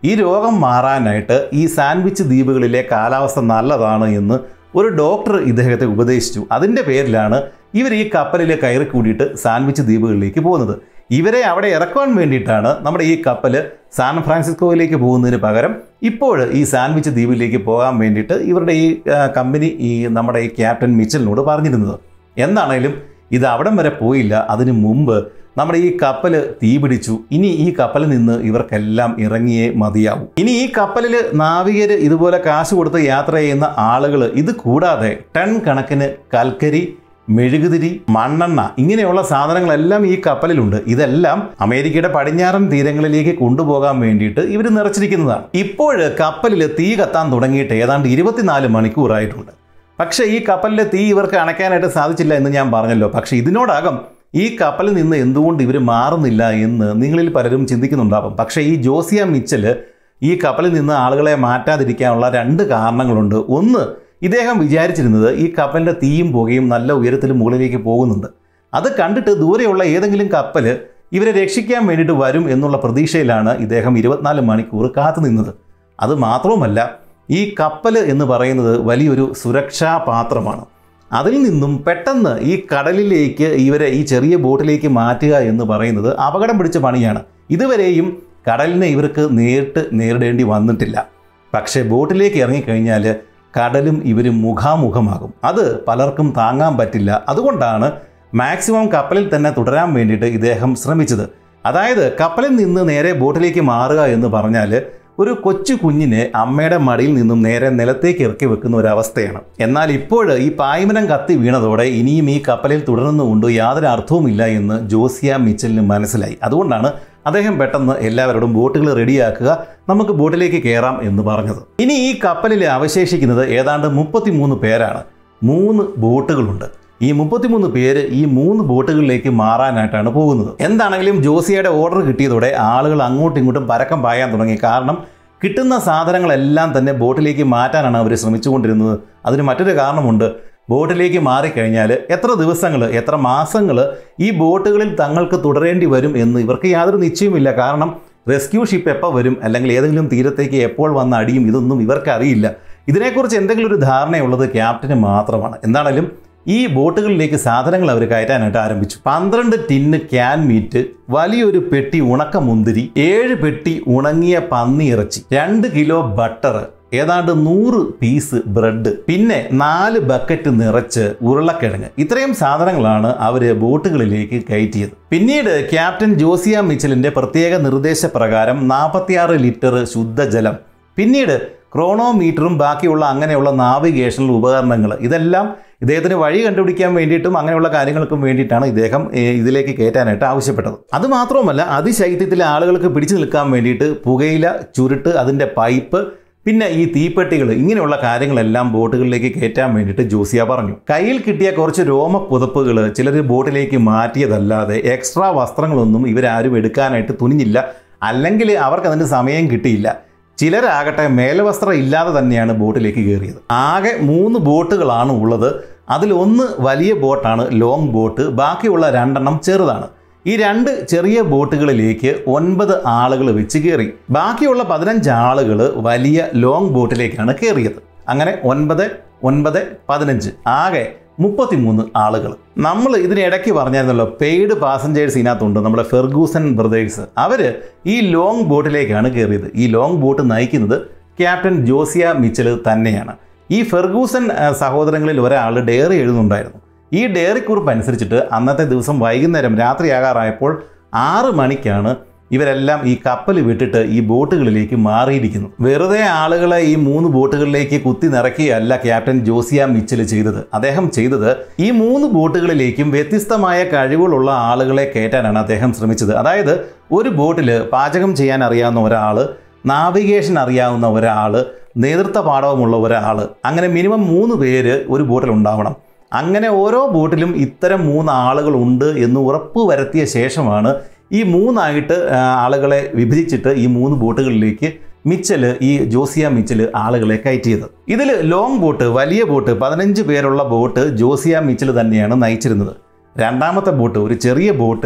ഈ രോഗം മാറാനായിട്ട് ഈ സാൻഡ്വിച്ച് ദ്വീപുകളിലെ കാലാവസ്ഥ നല്ലതാണ് എന്ന് ഒരു ഡോക്ടർ ഇദ്ദേഹത്തെ ഉപദേശിച്ചു അതിൻ്റെ പേരിലാണ് ഇവർ ഈ കപ്പലിൽ കയറി കൂടിയിട്ട് സാൻഡ്വിച്ച് ദ്വീപുകളിലേക്ക് പോകുന്നത് ഇവരെ അവിടെ ഇറക്കുവാൻ വേണ്ടിയിട്ടാണ് നമ്മുടെ ഈ കപ്പൽ സാൻ ഫ്രാൻസിസ്കോയിലേക്ക് പോകുന്നതിന് പകരം ഇപ്പോൾ ഈ സാൻഡ്വിച്ച് ദ്വീപിലേക്ക് പോകാൻ വേണ്ടിയിട്ട് ഇവരുടെ ഈ ആ, കമ്പനി ഈ നമ്മുടെ ഈ ക്യാപ്റ്റൻ മിച്ചലിനോട് പറഞ്ഞിരുന്നത് എന്താണേലും ഇത് അവിടം വരെ പോയില്ല അതിനു മുമ്പ് നമ്മുടെ ഈ കപ്പൽ തീപിടിച്ചു ഇനി ഈ കപ്പലിൽ നിന്ന് ഇവർക്കെല്ലാം ഇറങ്ങിയേ മതിയാവും ഇനി ഈ കപ്പലിൽ നാവികര് ഇതുപോലെ കാശ് കൊടുത്ത് യാത്ര ചെയ്യുന്ന ആളുകൾ ഇത് കൂടാതെ ടൺ കണക്കിന് കൽക്കരി മെഴുകുതിരി മണ്ണെണ്ണ ഇങ്ങനെയുള്ള സാധനങ്ങളെല്ലാം ഈ കപ്പലിലുണ്ട് ഇതെല്ലാം അമേരിക്കയുടെ പടിഞ്ഞാറൻ തീരങ്ങളിലേക്ക് കൊണ്ടുപോകാൻ വേണ്ടിയിട്ട് ഇവർ നിറച്ചിരിക്കുന്നതാണ് ഇപ്പോൾ കപ്പലിൽ തീ കത്താൻ തുടങ്ങിയിട്ട് ഏതാണ്ട് ഇരുപത്തിനാല് മണിക്കൂറായിട്ടുണ്ട് പക്ഷേ ഈ കപ്പലിലെ തീ ഇവർക്ക് അണയ്ക്കാനായിട്ട് സാധിച്ചില്ല എന്ന് ഞാൻ പറഞ്ഞല്ലോ പക്ഷേ ഇതിനോടകം ഈ കപ്പലിൽ നിന്ന് എന്തുകൊണ്ട് ഇവർ മാറുന്നില്ല എന്ന് നിങ്ങളിൽ പലരും ചിന്തിക്കുന്നുണ്ടാവും പക്ഷേ ഈ ജോസിയ മിച്ചൽ ഈ കപ്പലിൽ നിന്ന് ആളുകളെ മാറ്റാതിരിക്കാനുള്ള രണ്ട് കാരണങ്ങളുണ്ട് ഒന്ന് ഇദ്ദേഹം വിചാരിച്ചിരുന്നത് ഈ കപ്പലിൻ്റെ തീയും പുകയും നല്ല ഉയരത്തിൽ മുകളിലേക്ക് പോകുന്നുണ്ട് അത് കണ്ടിട്ട് ദൂരെയുള്ള ഏതെങ്കിലും കപ്പൽ ഇവരെ രക്ഷിക്കാൻ വേണ്ടിയിട്ട് വരും എന്നുള്ള പ്രതീക്ഷയിലാണ് ഇദ്ദേഹം ഇരുപത്തിനാല് മണിക്കൂർ കാത്തു നിന്നത് അത് മാത്രവുമല്ല ഈ കപ്പൽ എന്ന് പറയുന്നത് വലിയൊരു സുരക്ഷാ പാത്രമാണ് അതിൽ നിന്നും പെട്ടെന്ന് ഈ കടലിലേക്ക് ഇവരെ ഈ ചെറിയ ബോട്ടിലേക്ക് മാറ്റുക എന്ന് പറയുന്നത് അപകടം പിടിച്ച പണിയാണ് ഇതുവരെയും കടലിനെ ഇവർക്ക് നേരിട്ട് നേരിടേണ്ടി വന്നിട്ടില്ല പക്ഷേ ബോട്ടിലേക്ക് ഇറങ്ങിക്കഴിഞ്ഞാൽ കടലും ഇവരും മുഖാമുഖമാകും അത് പലർക്കും താങ്ങാൻ പറ്റില്ല അതുകൊണ്ടാണ് മാക്സിമം കപ്പലിൽ തന്നെ തുടരാൻ വേണ്ടിയിട്ട് ഇദ്ദേഹം ശ്രമിച്ചത് അതായത് കപ്പലിൽ നിന്ന് നേരെ ബോട്ടിലേക്ക് മാറുക എന്ന് പറഞ്ഞാൽ ഒരു കൊച്ചു കുഞ്ഞിനെ അമ്മയുടെ മടിയിൽ നിന്നും നേരെ നിലത്തേക്ക് ഇറക്കി വെക്കുന്ന ഒരു അവസ്ഥയാണ് എന്നാൽ ഇപ്പോൾ ഈ പായ്മനം കത്തി വീണതോടെ ഇനിയും ഈ കപ്പലിൽ തുടരുന്നുകൊണ്ട് യാതൊരു അർത്ഥവുമില്ല എന്ന് ജോസിയ മിച്ചലിന് മനസ്സിലായി അതുകൊണ്ടാണ് അദ്ദേഹം പെട്ടെന്ന് എല്ലാവരോടും ബോട്ടുകൾ റെഡിയാക്കുക നമുക്ക് ബോട്ടിലേക്ക് കയറാം എന്ന് പറഞ്ഞത് ഇനി ഈ കപ്പലിൽ അവശേഷിക്കുന്നത് ഏതാണ്ട് മുപ്പത്തിമൂന്ന് പേരാണ് മൂന്ന് ബോട്ടുകളുണ്ട് ഈ മുപ്പത്തിമൂന്ന് പേര് ഈ മൂന്ന് ബോട്ടുകളിലേക്ക് മാറാനായിട്ടാണ് പോകുന്നത് എന്താണെങ്കിലും ജോസിയയുടെ ഓർഡർ കിട്ടിയതോടെ ആളുകൾ അങ്ങോട്ടും ഇങ്ങോട്ടും പരക്കം പായാൻ തുടങ്ങി കാരണം കിട്ടുന്ന സാധനങ്ങളെല്ലാം തന്നെ ബോട്ടിലേക്ക് മാറ്റാനാണ് അവർ ശ്രമിച്ചുകൊണ്ടിരുന്നത് അതിന് മറ്റൊരു കാരണമുണ്ട് ബോട്ടിലേക്ക് മാറിക്കഴിഞ്ഞാൽ എത്ര ദിവസങ്ങൾ എത്ര മാസങ്ങൾ ഈ ബോട്ടുകളിൽ തങ്ങൾക്ക് തുടരേണ്ടി വരും എന്ന് ഇവർക്ക് യാതൊരു നിശ്ചയമില്ല കാരണം റെസ്ക്യൂ ഷിപ്പ് എപ്പോൾ വരും അല്ലെങ്കിൽ ഏതെങ്കിലും തീരത്തേക്ക് എപ്പോൾ വന്ന് അടിയും ഇതൊന്നും ഇവർക്കറിയില്ല ഇതിനെക്കുറിച്ച് എന്തെങ്കിലും ഒരു ധാരണയുള്ളത് ക്യാപ്റ്റന് മാത്രമാണ് എന്താണേലും ഈ ബോട്ടുകളിലേക്ക് സാധനങ്ങൾ അവർ കയറ്റാനായിട്ട് ആരംഭിച്ചു പന്ത്രണ്ട് ടിന്ന് ക്യാൻ മീറ്റ് വലിയൊരു പെട്ടി ഉണക്ക മുന്തിരി ഏഴ് പെട്ടി ഉണങ്ങിയ പന്നിയിറച്ചി രണ്ട് കിലോ ബട്ടർ ഏതാണ്ട് നൂറ് പീസ് ബ്രെഡ് പിന്നെ നാല് ബക്കറ്റ് നിറച്ച് ഉരുളക്കിഴങ്ങ് ഇത്രയും സാധനങ്ങളാണ് അവർ ബോട്ടുകളിലേക്ക് കയറ്റിയത് പിന്നീട് ക്യാപ്റ്റൻ ജോസിയ മിച്ചലിന്റെ പ്രത്യേക നിർദ്ദേശപ്രകാരം നാൽപ്പത്തിയാറ് ലിറ്റർ ശുദ്ധജലം പിന്നീട് ക്രോണോമീറ്ററും ബാക്കിയുള്ള അങ്ങനെയുള്ള നാവിഗേഷണൽ ഉപകരണങ്ങൾ ഇതെല്ലാം ഇദ്ദേഹത്തിന് വഴി കണ്ടുപിടിക്കാൻ വേണ്ടിയിട്ടും അങ്ങനെയുള്ള കാര്യങ്ങൾക്കും വേണ്ടിയിട്ടാണ് ഇദ്ദേഹം ഏഹ്, ഇതിലേക്ക് കയറ്റാനായിട്ട് ആവശ്യപ്പെട്ടത് അതുമാത്രവുമല്ല അതിശൈത്യത്തിലെ ആളുകൾക്ക് പിടിച്ചു നിൽക്കാൻ വേണ്ടിയിട്ട് പുകയില ചുരുട്ട് അതിൻ്റെ പൈപ്പ് പിന്നെ ഈ തീപ്പെട്ടികൾ ഇങ്ങനെയുള്ള കാര്യങ്ങളെല്ലാം ബോട്ടുകളിലേക്ക് കയറ്റാൻ വേണ്ടിയിട്ട് ജോസിയ പറഞ്ഞു കയ്യിൽ കിട്ടിയ കുറച്ച് രോമ പുതപ്പുകൾ ചിലർ ബോട്ടിലേക്ക് മാറ്റിയതല്ലാതെ എക്സ്ട്രാ വസ്ത്രങ്ങളൊന്നും ഇവരാരും എടുക്കാനായിട്ട് തുനിഞ്ഞില്ല അല്ലെങ്കിൽ അവർക്ക് അതിന് സമയം കിട്ടിയില്ല ചിലരാകട്ടെ മേൽവസ്ത്രം ഇല്ലാതെ തന്നെയാണ് ബോട്ടിലേക്ക് കയറിയത് ആകെ മൂന്ന് ബോട്ടുകളാണ് ഉള്ളത് അതിൽ ഒന്ന് വലിയ ബോട്ടാണ് ലോങ് ബോട്ട് ബാക്കിയുള്ള രണ്ടെണ്ണം ചെറുതാണ് ഈ രണ്ട് ചെറിയ ബോട്ടുകളിലേക്ക് ഒൻപത് ആളുകൾ വെച്ച് കയറി ബാക്കിയുള്ള പതിനഞ്ച് ആളുകൾ വലിയ ലോങ് ബോട്ടിലേക്കാണ് കയറിയത് അങ്ങനെ ഒൻപത് ഒൻപത് പതിനഞ്ച് ആകെ മുപ്പത്തിമൂന്ന് ആളുകൾ നമ്മൾ ഇതിനിടയ്ക്ക് പറഞ്ഞായിരുന്നല്ലോ പെയ്ഡ് പാസഞ്ചേഴ്സ് ഇതിനകത്തുണ്ട് നമ്മുടെ ഫെർഗൂസൻ ബ്രദേഴ്സ് അവർ ഈ ലോങ് ബോട്ടിലേക്കാണ് കയറിയത് ഈ ലോങ് ബോട്ട് നയിക്കുന്നത് ക്യാപ്റ്റൻ ജോസിയ മിച്ചൽ തന്നെയാണ് ഈ ഫെർഗൂസൻ ആ, സഹോദരങ്ങളിൽ ഒരാൾ ഡയറി എഴുതുന്നുണ്ടായിരുന്നു ഈ ഡയറി കുറിപ്പ് അനുസരിച്ചിട്ട് അന്നത്തെ ദിവസം വൈകുന്നേരം രാത്രിയാകാറായപ്പോൾ ആറ് മണിക്കാണ് ഇവരെല്ലാം ഈ കപ്പൽ വിട്ടിട്ട് ഈ ബോട്ടുകളിലേക്ക് മാറിയിരിക്കുന്നു വെറുതെ ആളുകളെ ഈ മൂന്ന് ബോട്ടുകളിലേക്ക് കുത്തി നിറയ്ക്കുകയല്ല ക്യാപ്റ്റൻ ജോസിയ മിച്ചൽ ചെയ്തത് അദ്ദേഹം ചെയ്തത് ഈ മൂന്ന് ബോട്ടുകളിലേക്കും വ്യത്യസ്തമായ കഴിവുകളുള്ള ആളുകളെ കയറ്റാനാണ് അദ്ദേഹം ശ്രമിച്ചത് അതായത് ഒരു ബോട്ടിൽ പാചകം ചെയ്യാൻ അറിയാവുന്ന ഒരാൾ നാവിഗേഷൻ അറിയാവുന്ന ഒരാൾ നേതൃത്വ പാഠവുമുള്ള ഒരാൾ അങ്ങനെ മിനിമം മൂന്ന് പേര് ഒരു ബോട്ടിൽ ഉണ്ടാവണം അങ്ങനെ ഓരോ ബോട്ടിലും ഇത്തരം മൂന്ന് ആളുകൾ ഉണ്ട് എന്ന് ഉറപ്പ് വരുത്തിയ ശേഷമാണ് ഈ മൂന്നായിട്ട് ആ, ആളുകളെ വിഭജിച്ചിട്ട് ഈ മൂന്ന് ബോട്ടുകളിലേക്ക് മിച്ചൽ ഈ ജോസിയ മിച്ചൽ ആളുകളെ കയറ്റിയത് ഇതിൽ ലോങ് ബോട്ട് വലിയ ബോട്ട് പതിനഞ്ച് പേരുള്ള ബോട്ട് ജോസിയ മിച്ചൽ തന്നെയാണ് നയിച്ചിരുന്നത് രണ്ടാമത്തെ ബോട്ട് ഒരു ചെറിയ ബോട്ട്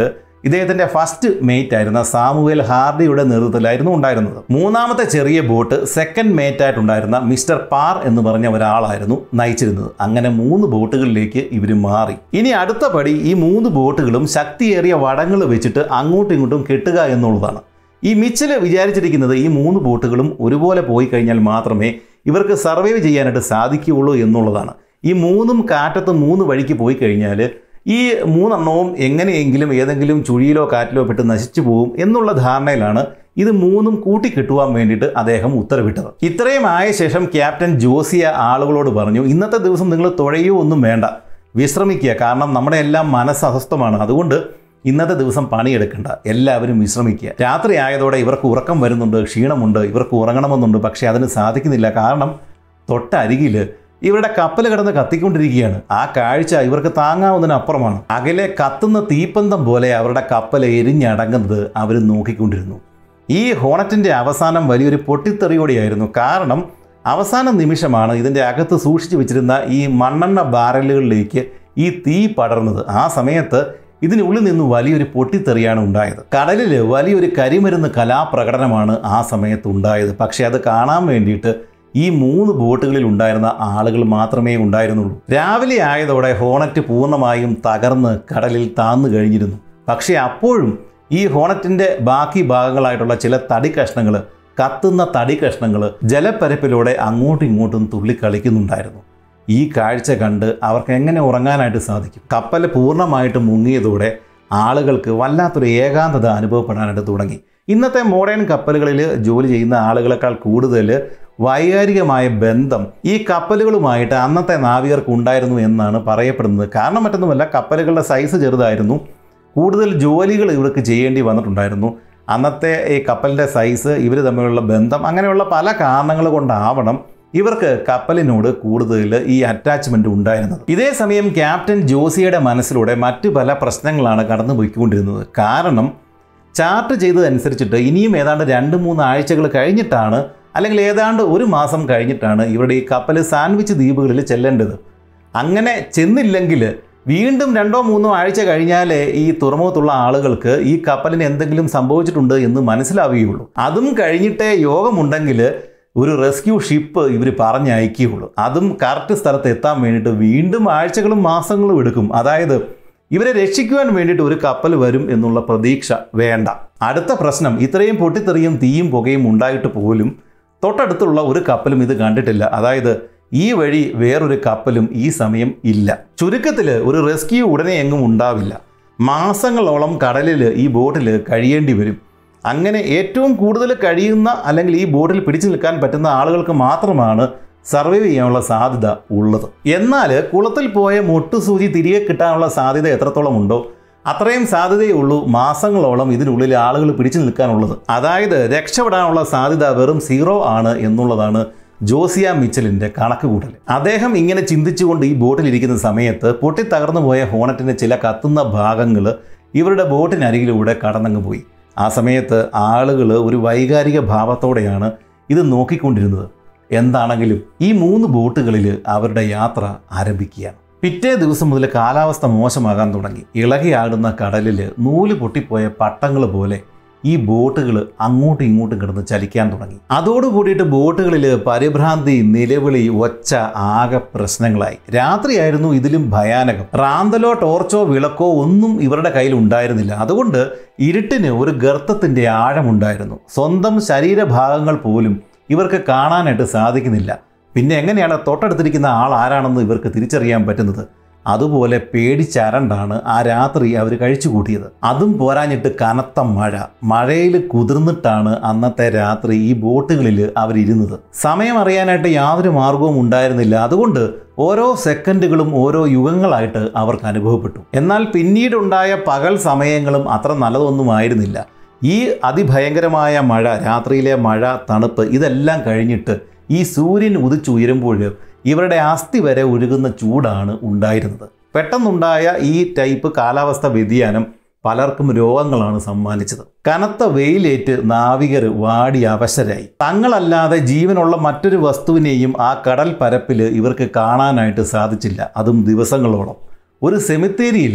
ഇദ്ദേഹത്തിന്റെ ഫസ്റ്റ് മേറ്റ് ആയിരുന്ന സാമുവേൽ ഹാർഡിയുടെ നേതൃത്വത്തിലായിരുന്നു ഉണ്ടായിരുന്നത് മൂന്നാമത്തെ ചെറിയ ബോട്ട് സെക്കൻഡ് മേറ്റ് ആയിട്ടുണ്ടായിരുന്ന മിസ്റ്റർ പാർ എന്ന് പറഞ്ഞ ഒരാളായിരുന്നു നയിച്ചിരുന്നത് അങ്ങനെ മൂന്ന് ബോട്ടുകളിലേക്ക് ഇവർ മാറി ഇനി അടുത്ത പടി ഈ മൂന്ന് ബോട്ടുകളും ശക്തിയേറിയ വടങ്ങൾ വെച്ചിട്ട് അങ്ങോട്ടും ഇങ്ങോട്ടും കെട്ടുക എന്നുള്ളതാണ് ഈ മിച്ചൽ വിചാരിച്ചിരിക്കുന്നത് ഈ മൂന്ന് ബോട്ടുകളും ഒരുപോലെ പോയി കഴിഞ്ഞാൽ മാത്രമേ ഇവർക്ക് സർവൈവ് ചെയ്യാനായിട്ട് സാധിക്കുകയുള്ളൂ എന്നുള്ളതാണ് ഈ മൂന്നും കാറ്റത്ത് മൂന്ന് വഴിക്ക് പോയി കഴിഞ്ഞാൽ ഈ മൂന്നെണ്ണവും എങ്ങനെയെങ്കിലും ഏതെങ്കിലും ചുഴിയിലോ കാറ്റിലോ പെട്ട് നശിച്ചു പോകും എന്നുള്ള ധാരണയിലാണ് ഇത് മൂന്നും കൂട്ടിക്കെട്ടുവാൻ വേണ്ടിയിട്ട് അദ്ദേഹം ഉത്തരവിട്ടത് ഇത്രയും ആയ ശേഷം ക്യാപ്റ്റൻ ജോസിയ ആളുകളോട് പറഞ്ഞു ഇന്നത്തെ ദിവസം നിങ്ങൾ തുഴയോ ഒന്നും വേണ്ട വിശ്രമിക്കുക കാരണം നമ്മുടെ എല്ലാം മനസ്സ് അസ്വസ്ഥമാണ് അതുകൊണ്ട് ഇന്നത്തെ ദിവസം പണിയെടുക്കണ്ട എല്ലാവരും വിശ്രമിക്കുക രാത്രി ആയതോടെ ഇവർക്ക് ഉറക്കം വരുന്നുണ്ട് ക്ഷീണമുണ്ട് ഇവർക്ക് ഉറങ്ങണമെന്നുണ്ട് പക്ഷേ അതിന് സാധിക്കുന്നില്ല കാരണം തൊട്ടരികിൽ ഇവരുടെ കപ്പൽ കിടന്ന് കത്തിക്കൊണ്ടിരിക്കുകയാണ് ആ കാഴ്ച ഇവർക്ക് താങ്ങാവുന്നതിനപ്പുറമാണ് അകലെ കത്തുന്ന തീപ്പന്തം പോലെ അവരുടെ കപ്പൽ എരിഞ്ഞടങ്ങുന്നത് അവർ നോക്കിക്കൊണ്ടിരുന്നു ഈ ഹോണറ്റിൻ്റെ അവസാനം വലിയൊരു പൊട്ടിത്തെറിയോടെയായിരുന്നു കാരണം അവസാന നിമിഷമാണ് ഇതിൻ്റെ അകത്ത് സൂക്ഷിച്ചു വെച്ചിരുന്ന ഈ മണ്ണെണ്ണ ബാരലുകളിലേക്ക് ഈ തീ പടർന്നത് ആ സമയത്ത് ഇതിനുള്ളിൽ നിന്ന് വലിയൊരു പൊട്ടിത്തെറിയാണ് ഉണ്ടായത് കടലിൽ വലിയൊരു കരിമരുന്ന് കലാപ്രകടനമാണ് ആ സമയത്ത് ഉണ്ടായത് പക്ഷേ അത് കാണാൻ വേണ്ടിയിട്ട് ഈ മൂന്ന് ബോട്ടുകളിൽ ഉണ്ടായിരുന്ന ആളുകൾ മാത്രമേ ഉണ്ടായിരുന്നുള്ളൂ രാവിലെ ആയതോടെ ഹോണറ്റ് പൂർണ്ണമായും തകർന്ന് കടലിൽ താന്നു കഴിഞ്ഞിരുന്നു പക്ഷേ അപ്പോഴും ഈ ഹോണറ്റിൻ്റെ ബാക്കി ഭാഗങ്ങളായിട്ടുള്ള ചില തടി കഷ്ണങ്ങൾ കത്തുന്ന തടി കഷ്ണങ്ങൾ ജലപ്പരപ്പിലൂടെ അങ്ങോട്ടും ഇങ്ങോട്ടും തുള്ളിക്കളിക്കുന്നുണ്ടായിരുന്നു ഈ കാഴ്ച കണ്ട് അവർക്ക് എങ്ങനെ ഉറങ്ങാനായിട്ട് സാധിക്കും കപ്പൽ പൂർണ്ണമായിട്ട് മുങ്ങിയതോടെ ആളുകൾക്ക് വല്ലാത്തൊരു ഏകാന്തത അനുഭവപ്പെടാനായിട്ട് തുടങ്ങി ഇന്നത്തെ മോഡേൺ കപ്പലുകളിൽ ജോലി ചെയ്യുന്ന ആളുകളെക്കാൾ കൂടുതൽ വൈകാരികമായ ബന്ധം ഈ കപ്പലുകളുമായിട്ട് അന്നത്തെ നാവികർക്ക് ഉണ്ടായിരുന്നു എന്നാണ് പറയപ്പെടുന്നത് കാരണം മറ്റൊന്നുമല്ല കപ്പലുകളുടെ സൈസ് ചെറുതായിരുന്നു കൂടുതൽ ജോലികൾ ഇവർക്ക് ചെയ്യേണ്ടി വന്നിട്ടുണ്ടായിരുന്നു അന്നത്തെ ഈ കപ്പലിൻ്റെ സൈസ് ഇവർ തമ്മിലുള്ള ബന്ധം അങ്ങനെയുള്ള പല കാരണങ്ങൾ കൊണ്ടാവണം ഇവർക്ക് കപ്പലിനോട് കൂടുതൽ ഈ അറ്റാച്ച്മെന്റ് ഉണ്ടായിരുന്നത് ഇതേ സമയം ക്യാപ്റ്റൻ ജോസിയുടെ മനസ്സിലൂടെ മറ്റു പല പ്രശ്നങ്ങളാണ് കടന്നു പോയിക്കൊണ്ടിരുന്നത് കാരണം ചാർട്ട് ചെയ്തതനുസരിച്ചിട്ട് ഇനിയും ഏതാണ്ട് രണ്ട് മൂന്ന് ആഴ്ചകൾ കഴിഞ്ഞിട്ടാണ് അല്ലെങ്കിൽ ഏതാണ്ട് ഒരു മാസം കഴിഞ്ഞിട്ടാണ് ഇവരുടെ ഈ കപ്പൽ സാൻഡ്വിച്ച് ദ്വീപുകളിൽ ചെല്ലേണ്ടത് അങ്ങനെ ചെന്നില്ലെങ്കിൽ വീണ്ടും രണ്ടോ മൂന്നോ ആഴ്ച കഴിഞ്ഞാലേ ഈ തുറമുഖത്തുള്ള ആളുകൾക്ക് ഈ കപ്പലിന് എന്തെങ്കിലും സംഭവിച്ചിട്ടുണ്ട് എന്ന് മനസ്സിലാവുകയുള്ളൂ അതും കഴിഞ്ഞിട്ടേ യോഗമുണ്ടെങ്കിൽ ഒരു റെസ്ക്യൂ ഷിപ്പ് ഇവർ പറഞ്ഞയക്കുകയുള്ളൂ അതും കറക്റ്റ് സ്ഥലത്ത് എത്താൻ വേണ്ടിയിട്ട് വീണ്ടും ആഴ്ചകളും മാസങ്ങളും എടുക്കും അതായത് ഇവരെ രക്ഷിക്കുവാൻ വേണ്ടിയിട്ട് ഒരു കപ്പൽ വരും എന്നുള്ള പ്രതീക്ഷ വേണ്ട അടുത്ത പ്രശ്നം ഇത്രയും പൊട്ടിത്തെറിയും തീയും പുകയും ഉണ്ടായിട്ട് പോലും തൊട്ടടുത്തുള്ള ഒരു കപ്പലും ഇത് കണ്ടിട്ടില്ല അതായത് ഈ വഴി വേറൊരു കപ്പലും ഈ സമയം ഇല്ല ചുരുക്കത്തിൽ ഒരു റെസ്ക്യൂ ഉടനെ എങ്ങും ഉണ്ടാവില്ല മാസങ്ങളോളം കടലിൽ ഈ ബോട്ടിൽ കഴിയേണ്ടി വരും അങ്ങനെ ഏറ്റവും കൂടുതൽ കഴിയുന്ന അല്ലെങ്കിൽ ഈ ബോട്ടിൽ പിടിച്ചു നിൽക്കാൻ പറ്റുന്ന ആളുകൾക്ക് മാത്രമാണ് സർവൈവ് ചെയ്യാനുള്ള സാധ്യത ഉള്ളത് എന്നാൽ കുളത്തിൽ പോയ മുട്ടുസൂചി തിരികെ കിട്ടാനുള്ള സാധ്യത എത്രത്തോളം ഉണ്ടോ അത്രയും സാധ്യതയേ ഉള്ളൂ മാസങ്ങളോളം ഇതിനുള്ളിൽ ആളുകൾ പിടിച്ചു നിൽക്കാനുള്ളത് അതായത് രക്ഷപ്പെടാനുള്ള സാധ്യത വെറും സീറോ ആണ് എന്നുള്ളതാണ് ജോസിയ മിച്ചലിന്റെ കണക്കുകൂട്ടൽ അദ്ദേഹം ഇങ്ങനെ ചിന്തിച്ചുകൊണ്ട് ഈ ബോട്ടിലിരിക്കുന്ന സമയത്ത് പൊട്ടിത്തകർന്നു പോയ ഹോണറ്റിന്റെ ചില കത്തുന്ന ഭാഗങ്ങൾ ഇവരുടെ ബോട്ടിനരികിലൂടെ കടന്നങ്ങ് പോയി ആ സമയത്ത് ആളുകൾ ഒരു വൈകാരിക ഭാവത്തോടെയാണ് ഇത് നോക്കിക്കൊണ്ടിരുന്നത് എന്താണെങ്കിലും ഈ മൂന്ന് ബോട്ടുകളിൽ അവരുടെ യാത്ര ആരംഭിക്കുകയാണ് പിറ്റേ ദിവസം മുതൽ കാലാവസ്ഥ മോശമാകാൻ തുടങ്ങി ഇളകിയാടുന്ന കടലിൽ നൂല് പൊട്ടിപ്പോയ പട്ടങ്ങൾ പോലെ ഈ ബോട്ടുകൾ അങ്ങോട്ടും ഇങ്ങോട്ടും കിടന്ന് ചലിക്കാൻ തുടങ്ങി അതോടുകൂടിയിട്ട് ബോട്ടുകളിൽ പരിഭ്രാന്തി നിലവിളി ഒച്ച ആകെ പ്രശ്നങ്ങളായി രാത്രിയായിരുന്നു ഇതിലും ഭയാനകം റാന്തലോ ടോർച്ചോ വിളക്കോ ഒന്നും ഇവരുടെ കയ്യിൽ ഉണ്ടായിരുന്നില്ല അതുകൊണ്ട് ഇരുട്ടിന് ഒരു ഗർത്തത്തിൻ്റെ ആഴമുണ്ടായിരുന്നു സ്വന്തം ശരീരഭാഗങ്ങൾ പോലും ഇവർക്ക് കാണാനായിട്ട് സാധിക്കുന്നില്ല പിന്നെ എങ്ങനെയാണ് തൊട്ടടുത്തിരിക്കുന്ന ആൾ ആരാണെന്ന് ഇവർക്ക് തിരിച്ചറിയാൻ പറ്റുന്നത് അതുപോലെ പേടിച്ചരണ്ടാണ് ആ രാത്രി അവർ കഴിച്ചു കൂട്ടിയത് അതും പോരാഞ്ഞിട്ട് കനത്ത മഴ മഴയിൽ കുതിർന്നിട്ടാണ് അന്നത്തെ രാത്രി ഈ ബോട്ടുകളിൽ അവരിരുന്നത് സമയം അറിയാനായിട്ട് യാതൊരു മാർഗവും ഉണ്ടായിരുന്നില്ല അതുകൊണ്ട് ഓരോ സെക്കൻഡുകളും ഓരോ യുഗങ്ങളായിട്ട് അവർക്ക് അനുഭവപ്പെട്ടു എന്നാൽ പിന്നീടുണ്ടായ പകൽ സമയങ്ങളും അത്ര നല്ലതൊന്നും ആയിരുന്നില്ല ഈ അതിഭയങ്കരമായ മഴ രാത്രിയിലെ മഴ തണുപ്പ് ഇതെല്ലാം കഴിഞ്ഞിട്ട് ഈ സൂര്യൻ ഉദിച്ചുയരുമ്പോൾ ഇവരുടെ അസ്ഥി വരെ ഒഴുകുന്ന ചൂടാണ് ഉണ്ടായിരുന്നത് പെട്ടെന്നുണ്ടായ ഈ ടൈപ്പ് കാലാവസ്ഥ വ്യതിയാനം പലർക്കും രോഗങ്ങളാണ് സമ്മാനിച്ചത് കനത്ത വെയിലേറ്റ് നാവികർ വാടി അവശരായി തങ്ങളല്ലാതെ ജീവനുള്ള മറ്റൊരു വസ്തുവിനെയും ആ കടൽ പരപ്പിൽ ഇവർക്ക് കാണാനായിട്ട് സാധിച്ചില്ല അതും ദിവസങ്ങളോളം ഒരു സെമിത്തേരിയിൽ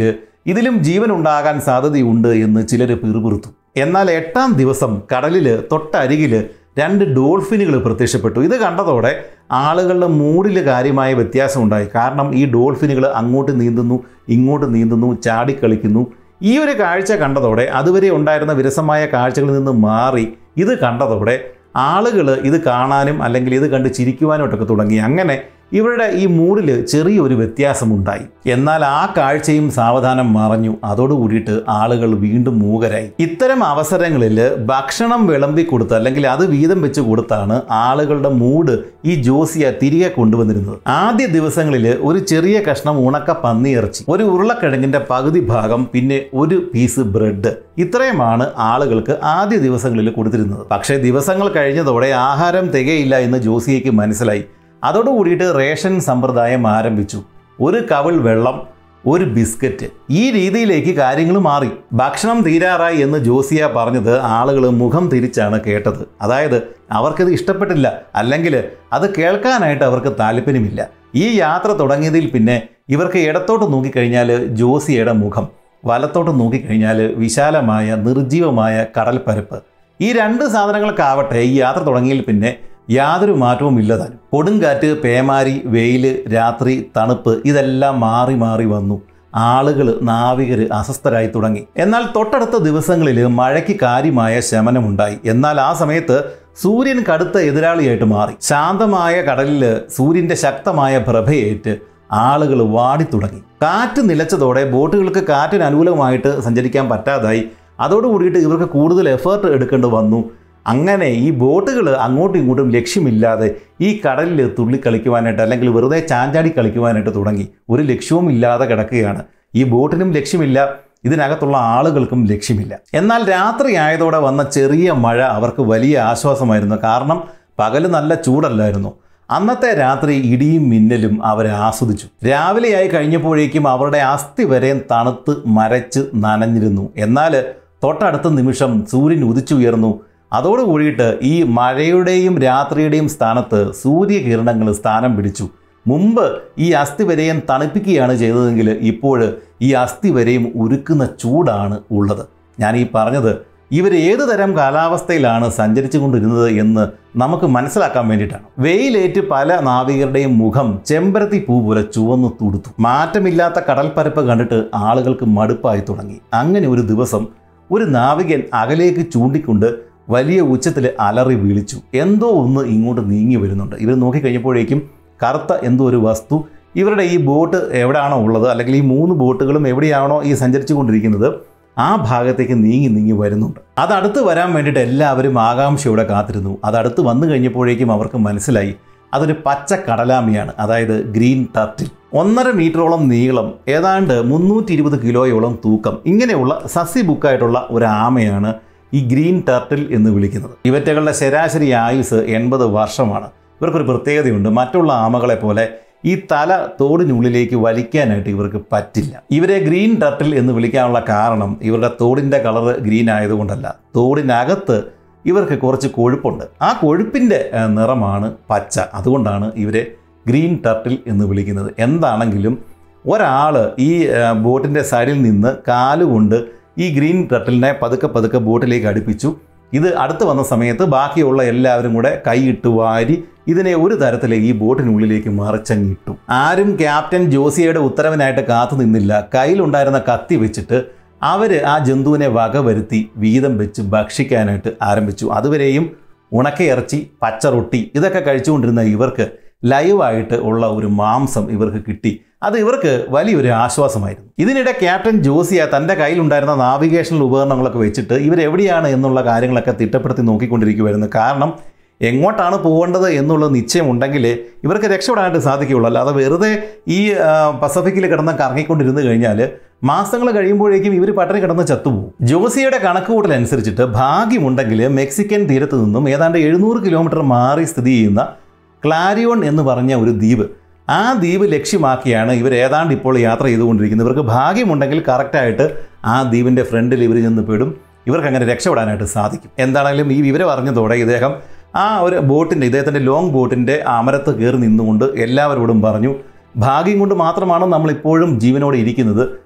ഇതിലും ജീവൻ ഉണ്ടാകാൻ സാധ്യതയുണ്ട് എന്ന് ചിലർ പിറുപിറുത്തു എന്നാൽ എട്ടാം ദിവസം കടലിൽ തൊട്ടരികിൽ രണ്ട് ഡോൾഫിനുകൾ പ്രത്യക്ഷപ്പെട്ടു ഇത് കണ്ടതോടെ ആളുകളുടെ മൂഡിൽ കാര്യമായ വ്യത്യാസം ഉണ്ടായി കാരണം ഈ ഡോൾഫിനുകൾ അങ്ങോട്ട് നീന്തുന്നു ഇങ്ങോട്ട് നീന്തുന്നു ചാടിക്കളിക്കുന്നു ഈ ഒരു കാഴ്ച കണ്ടതോടെ അതുവരെ ഉണ്ടായിരുന്ന വിരസമായ കാഴ്ചകളിൽ നിന്ന് മാറി ഇത് കണ്ടതോടെ ആളുകൾ ഇത് കാണാനും അല്ലെങ്കിൽ ഇത് കണ്ട് ചിരിക്കുവാനോട്ടൊക്കെ തുടങ്ങി അങ്ങനെ ഇവരുടെ ഈ മൂഡിൽ ചെറിയൊരു വ്യത്യാസമുണ്ടായി എന്നാൽ ആ കാഴ്ചയും സാവധാനം മറഞ്ഞു അതോടുകൂടിയിട്ട് ആളുകൾ വീണ്ടും മൂകരായി ഇത്തരം അവസരങ്ങളിൽ ഭക്ഷണം വിളമ്പി കൊടുത്ത് അല്ലെങ്കിൽ അത് വീതം വെച്ച് കൊടുത്താണ് ആളുകളുടെ മൂഡ് ഈ ജോസിയ തിരികെ കൊണ്ടുവന്നിരുന്നത് ആദ്യ ദിവസങ്ങളിൽ ഒരു ചെറിയ കഷ്ണം ഉണക്ക പന്നിയിറച്ചി ഒരു ഉരുളക്കിഴങ്ങിന്റെ പകുതി ഭാഗം പിന്നെ ഒരു പീസ് ബ്രെഡ് ഇത്രയുമാണ് ആളുകൾക്ക് ആദ്യ ദിവസങ്ങളിൽ കൊടുത്തിരുന്നത് പക്ഷേ ദിവസങ്ങൾ കഴിഞ്ഞതോടെ ആഹാരം തികയില്ല എന്ന് ജോസിയയ്ക്ക് മനസ്സിലായി അതോടുകൂടിയിട്ട് റേഷൻ സമ്പ്രദായം ആരംഭിച്ചു ഒരു കവിൾ വെള്ളം ഒരു ബിസ്ക്കറ്റ് ഈ രീതിയിലേക്ക് കാര്യങ്ങൾ മാറി ഭക്ഷണം തീരാറായി എന്ന് ജോസിയ പറഞ്ഞത് ആളുകൾ മുഖം തിരിച്ചാണ് കേട്ടത് അതായത് അവർക്കിത് ഇഷ്ടപ്പെട്ടില്ല അല്ലെങ്കിൽ അത് കേൾക്കാനായിട്ട് അവർക്ക് താല്പര്യമില്ല ഈ യാത്ര തുടങ്ങിയതിൽ പിന്നെ ഇവർക്ക് ഇടത്തോട്ട് നോക്കിക്കഴിഞ്ഞാൽ ജോസിയയുടെ മുഖം വലത്തോട്ട് നോക്കിക്കഴിഞ്ഞാൽ വിശാലമായ നിർജീവമായ കടൽപ്പരപ്പ് ഈ രണ്ട് സാധനങ്ങൾക്കാവട്ടെ ഈ യാത്ര തുടങ്ങിയതിൽ പിന്നെ യാതൊരു മാറ്റവും ഇല്ലതാനും കൊടുങ്കാറ്റ് പേമാരി വെയിൽ രാത്രി തണുപ്പ് ഇതെല്ലാം മാറി മാറി വന്നു ആളുകൾ നാവികർ അസ്വസ്ഥരായി തുടങ്ങി എന്നാൽ തൊട്ടടുത്ത ദിവസങ്ങളിൽ മഴയ്ക്ക് കാര്യമായ ശമനമുണ്ടായി എന്നാൽ ആ സമയത്ത് സൂര്യൻ കടുത്ത എതിരാളിയായിട്ട് മാറി ശാന്തമായ കടലിൽ സൂര്യന്റെ ശക്തമായ പ്രഭയേറ്റ് ആളുകൾ വാടിത്തുടങ്ങി കാറ്റ് നിലച്ചതോടെ ബോട്ടുകൾക്ക് കാറ്റിന് അനുകൂലമായിട്ട് സഞ്ചരിക്കാൻ പറ്റാതായി അതോടുകൂടിയിട്ട് ഇവർക്ക് കൂടുതൽ എഫേർട്ട് എടുക്കേണ്ടി വന്നു അങ്ങനെ ഈ ബോട്ടുകൾ അങ്ങോട്ടും ഇങ്ങോട്ടും ലക്ഷ്യമില്ലാതെ ഈ കടലിൽ തുള്ളിക്കളിക്കുവാനായിട്ട് അല്ലെങ്കിൽ വെറുതെ ചാഞ്ചാടി കളിക്കുവാനായിട്ട് തുടങ്ങി ഒരു ലക്ഷ്യവും ഇല്ലാതെ കിടക്കുകയാണ് ഈ ബോട്ടിനും ലക്ഷ്യമില്ല ഇതിനകത്തുള്ള ആളുകൾക്കും ലക്ഷ്യമില്ല എന്നാൽ രാത്രി ആയതോടെ വന്ന ചെറിയ മഴ അവർക്ക് വലിയ ആശ്വാസമായിരുന്നു കാരണം പകല് നല്ല ചൂടല്ലായിരുന്നു അന്നത്തെ രാത്രി ഇടിയും മിന്നലും അവരെ ആസ്വദിച്ചു രാവിലെയായി കഴിഞ്ഞപ്പോഴേക്കും അവരുടെ അസ്ഥി വരെ തണുത്ത് മരച്ച് നനഞ്ഞിരുന്നു എന്നാൽ തൊട്ടടുത്ത നിമിഷം സൂര്യൻ ഉദിച്ചുയർന്നു അതോടുകൂടിയിട്ട് ഈ മഴയുടെയും രാത്രിയുടെയും സ്ഥാനത്ത് സൂര്യകിരണങ്ങൾ സ്ഥാനം പിടിച്ചു മുമ്പ് ഈ അസ്ഥി വരെയും തണുപ്പിക്കുകയാണ് ചെയ്തതെങ്കിൽ ഇപ്പോൾ ഈ അസ്ഥി വരെയും ഉരുക്കുന്ന ചൂടാണ് ഉള്ളത് ഞാൻ ഈ പറഞ്ഞത് ഇവർ ഏത് തരം കാലാവസ്ഥയിലാണ് സഞ്ചരിച്ചു കൊണ്ടിരുന്നത് എന്ന് നമുക്ക് മനസ്സിലാക്കാൻ വേണ്ടിയിട്ടാണ് വെയിലേറ്റ് പല നാവികരുടെയും മുഖം ചെമ്പരത്തി പൂ പോലെ ചുവന്നു തുടുത്തു മാറ്റമില്ലാത്ത കടൽപ്പരപ്പ് കണ്ടിട്ട് ആളുകൾക്ക് മടുപ്പായി തുടങ്ങി അങ്ങനെ ഒരു ദിവസം ഒരു നാവികൻ അകലേക്ക് ചൂണ്ടിക്കൊണ്ട് വലിയ ഉച്ചത്തിൽ അലറി വിളിച്ചു എന്തോ ഒന്ന് ഇങ്ങോട്ട് നീങ്ങി വരുന്നുണ്ട് ഇവർ നോക്കിക്കഴിഞ്ഞപ്പോഴേക്കും കറുത്ത എന്തോ ഒരു വസ്തു ഇവരുടെ ഈ ബോട്ട് എവിടെയാണോ ഉള്ളത് അല്ലെങ്കിൽ ഈ മൂന്ന് ബോട്ടുകളും എവിടെയാണോ ഈ സഞ്ചരിച്ചു കൊണ്ടിരിക്കുന്നത് ആ ഭാഗത്തേക്ക് നീങ്ങി നീങ്ങി വരുന്നുണ്ട് അത് അടുത്ത് വരാൻ വേണ്ടിയിട്ട് എല്ലാവരും ആകാംക്ഷയോടെ കാത്തിരുന്നു അത് അടുത്ത് വന്നു കഴിഞ്ഞപ്പോഴേക്കും അവർക്ക് മനസ്സിലായി അതൊരു പച്ച കടലാമിയാണ് അതായത് ഗ്രീൻ ടർട്ടിൽ ഒന്നര മീറ്ററോളം നീളം ഏതാണ്ട് മുന്നൂറ്റി ഇരുപത് കിലോയോളം തൂക്കം ഇങ്ങനെയുള്ള സസ്യ ബുക്കായിട്ടുള്ള ഒരു ആമയാണ് ഈ ഗ്രീൻ ടർട്ടിൽ എന്ന് വിളിക്കുന്നത് ഇവറ്റകളുടെ ശരാശരി ആയുസ് എൺപത് വർഷമാണ് ഇവർക്കൊരു പ്രത്യേകതയുണ്ട് മറ്റുള്ള ആമകളെ പോലെ ഈ തല തോടിനുള്ളിലേക്ക് വലിക്കാനായിട്ട് ഇവർക്ക് പറ്റില്ല ഇവരെ ഗ്രീൻ ടർട്ടിൽ എന്ന് വിളിക്കാനുള്ള കാരണം ഇവരുടെ തോടിൻ്റെ കളറ് ഗ്രീൻ ആയതുകൊണ്ടല്ല തോടിനകത്ത് ഇവർക്ക് കുറച്ച് കൊഴുപ്പുണ്ട് ആ കൊഴുപ്പിൻ്റെ ഏഹ്, നിറമാണ് പച്ച അതുകൊണ്ടാണ് ഇവരെ ഗ്രീൻ ടർട്ടിൽ എന്ന് വിളിക്കുന്നത് എന്താണെങ്കിലും ഒരാൾ ഈ ഏഹ്, ബോട്ടിൻ്റെ സൈഡിൽ നിന്ന് കാലുകൊണ്ട് ഈ ഗ്രീൻ ടർട്ടിലിനെ പതുക്കെ പതുക്കെ ബോട്ടിലേക്ക് അടുപ്പിച്ചു ഇത് അടുത്ത് വന്ന സമയത്ത് ബാക്കിയുള്ള എല്ലാവരും കൂടെ കൈയിട്ട് വാരി ഇതിനെ ഒരു തരത്തിൽ ഈ ബോട്ടിനുള്ളിലേക്ക് മറിച്ചങ്ങിട്ടു ആരും ക്യാപ്റ്റൻ ജോസിയയുടെ ഉത്തരവിനായിട്ട് കാത്തു നിന്നില്ല കയ്യിലുണ്ടായിരുന്ന കത്തി വെച്ചിട്ട് അവർ ആ ജന്തുവിനെ വകവരുത്തി വീതം വെച്ച് ഭക്ഷിക്കാനായിട്ട് ആരംഭിച്ചു അതുവരെയും ഉണക്കയിറച്ചി പച്ചറൊട്ടി ഇതൊക്കെ കഴിച്ചുകൊണ്ടിരുന്ന ഇവർക്ക് ലൈവായിട്ട് ഉള്ള ഒരു മാംസം ഇവർക്ക് കിട്ടി അത് ഇവർക്ക് വലിയൊരു ആശ്വാസമായിരുന്നു ഇതിനിടെ ക്യാപ്റ്റൻ ജോസിയ തൻ്റെ കയ്യിലുണ്ടായിരുന്ന നാവിഗേഷണൽ ഉപകരണങ്ങളൊക്കെ വെച്ചിട്ട് ഇവരെവിടെയാണ് എന്നുള്ള കാര്യങ്ങളൊക്കെ തിട്ടപ്പെടുത്തി നോക്കിക്കൊണ്ടിരിക്കുമായിരുന്നു കാരണം എങ്ങോട്ടാണ് പോകേണ്ടത് എന്നുള്ള നിശ്ചയമുണ്ടെങ്കിൽ ഇവർക്ക് രക്ഷപ്പെടാനായിട്ട് സാധിക്കുകയുള്ളൂ അല്ലാതെ വെറുതെ ഈ ആ, പസഫിക്കിൽ കിടന്ന് കറങ്ങിക്കൊണ്ടിരുന്ന് കഴിഞ്ഞാൽ മാസങ്ങൾ കഴിയുമ്പോഴേക്കും ഇവർ പട്ടണി കിടന്ന് ചത്തുപോകും ജോസിയുടെ കണക്കുകൂട്ടലനുസരിച്ചിട്ട് ഭാഗ്യമുണ്ടെങ്കിൽ മെക്സിക്കൻ തീരത്ത് നിന്നും ഏതാണ്ട് എഴുന്നൂറ് കിലോമീറ്റർ മാറി സ്ഥിതി ചെയ്യുന്ന ക്ലാരിയോൺ എന്ന് പറഞ്ഞ ഒരു ദ്വീപ് ആ ദ്വീപ് ലക്ഷ്യമാക്കിയാണ് ഇവർ ഏതാണ്ട് ഇപ്പോൾ യാത്ര ചെയ്തുകൊണ്ടിരിക്കുന്നത് ഇവർക്ക് ഭാഗ്യമുണ്ടെങ്കിൽ കറക്റ്റായിട്ട് ആ ദ്വീപിൻ്റെ ഫ്രണ്ടിൽ ഇവർ ചെന്ന് പെടും ഇവർക്ക് അങ്ങനെ രക്ഷപ്പെടാനായിട്ട് സാധിക്കും എന്താണെങ്കിലും ഈ വിവരം അറിഞ്ഞതോടെ ഇദ്ദേഹം ആ ഒരു ബോട്ടിൻ്റെ ഇദ്ദേഹത്തിൻ്റെ ലോങ് ബോട്ടിൻ്റെ അമരത്ത് കയറി നിന്നുകൊണ്ട് എല്ലാവരോടും പറഞ്ഞു ഭാഗ്യം കൊണ്ട് മാത്രമാണ് നമ്മൾ ഇപ്പോഴും ജീവനോടെ ഇരിക്കുന്നത്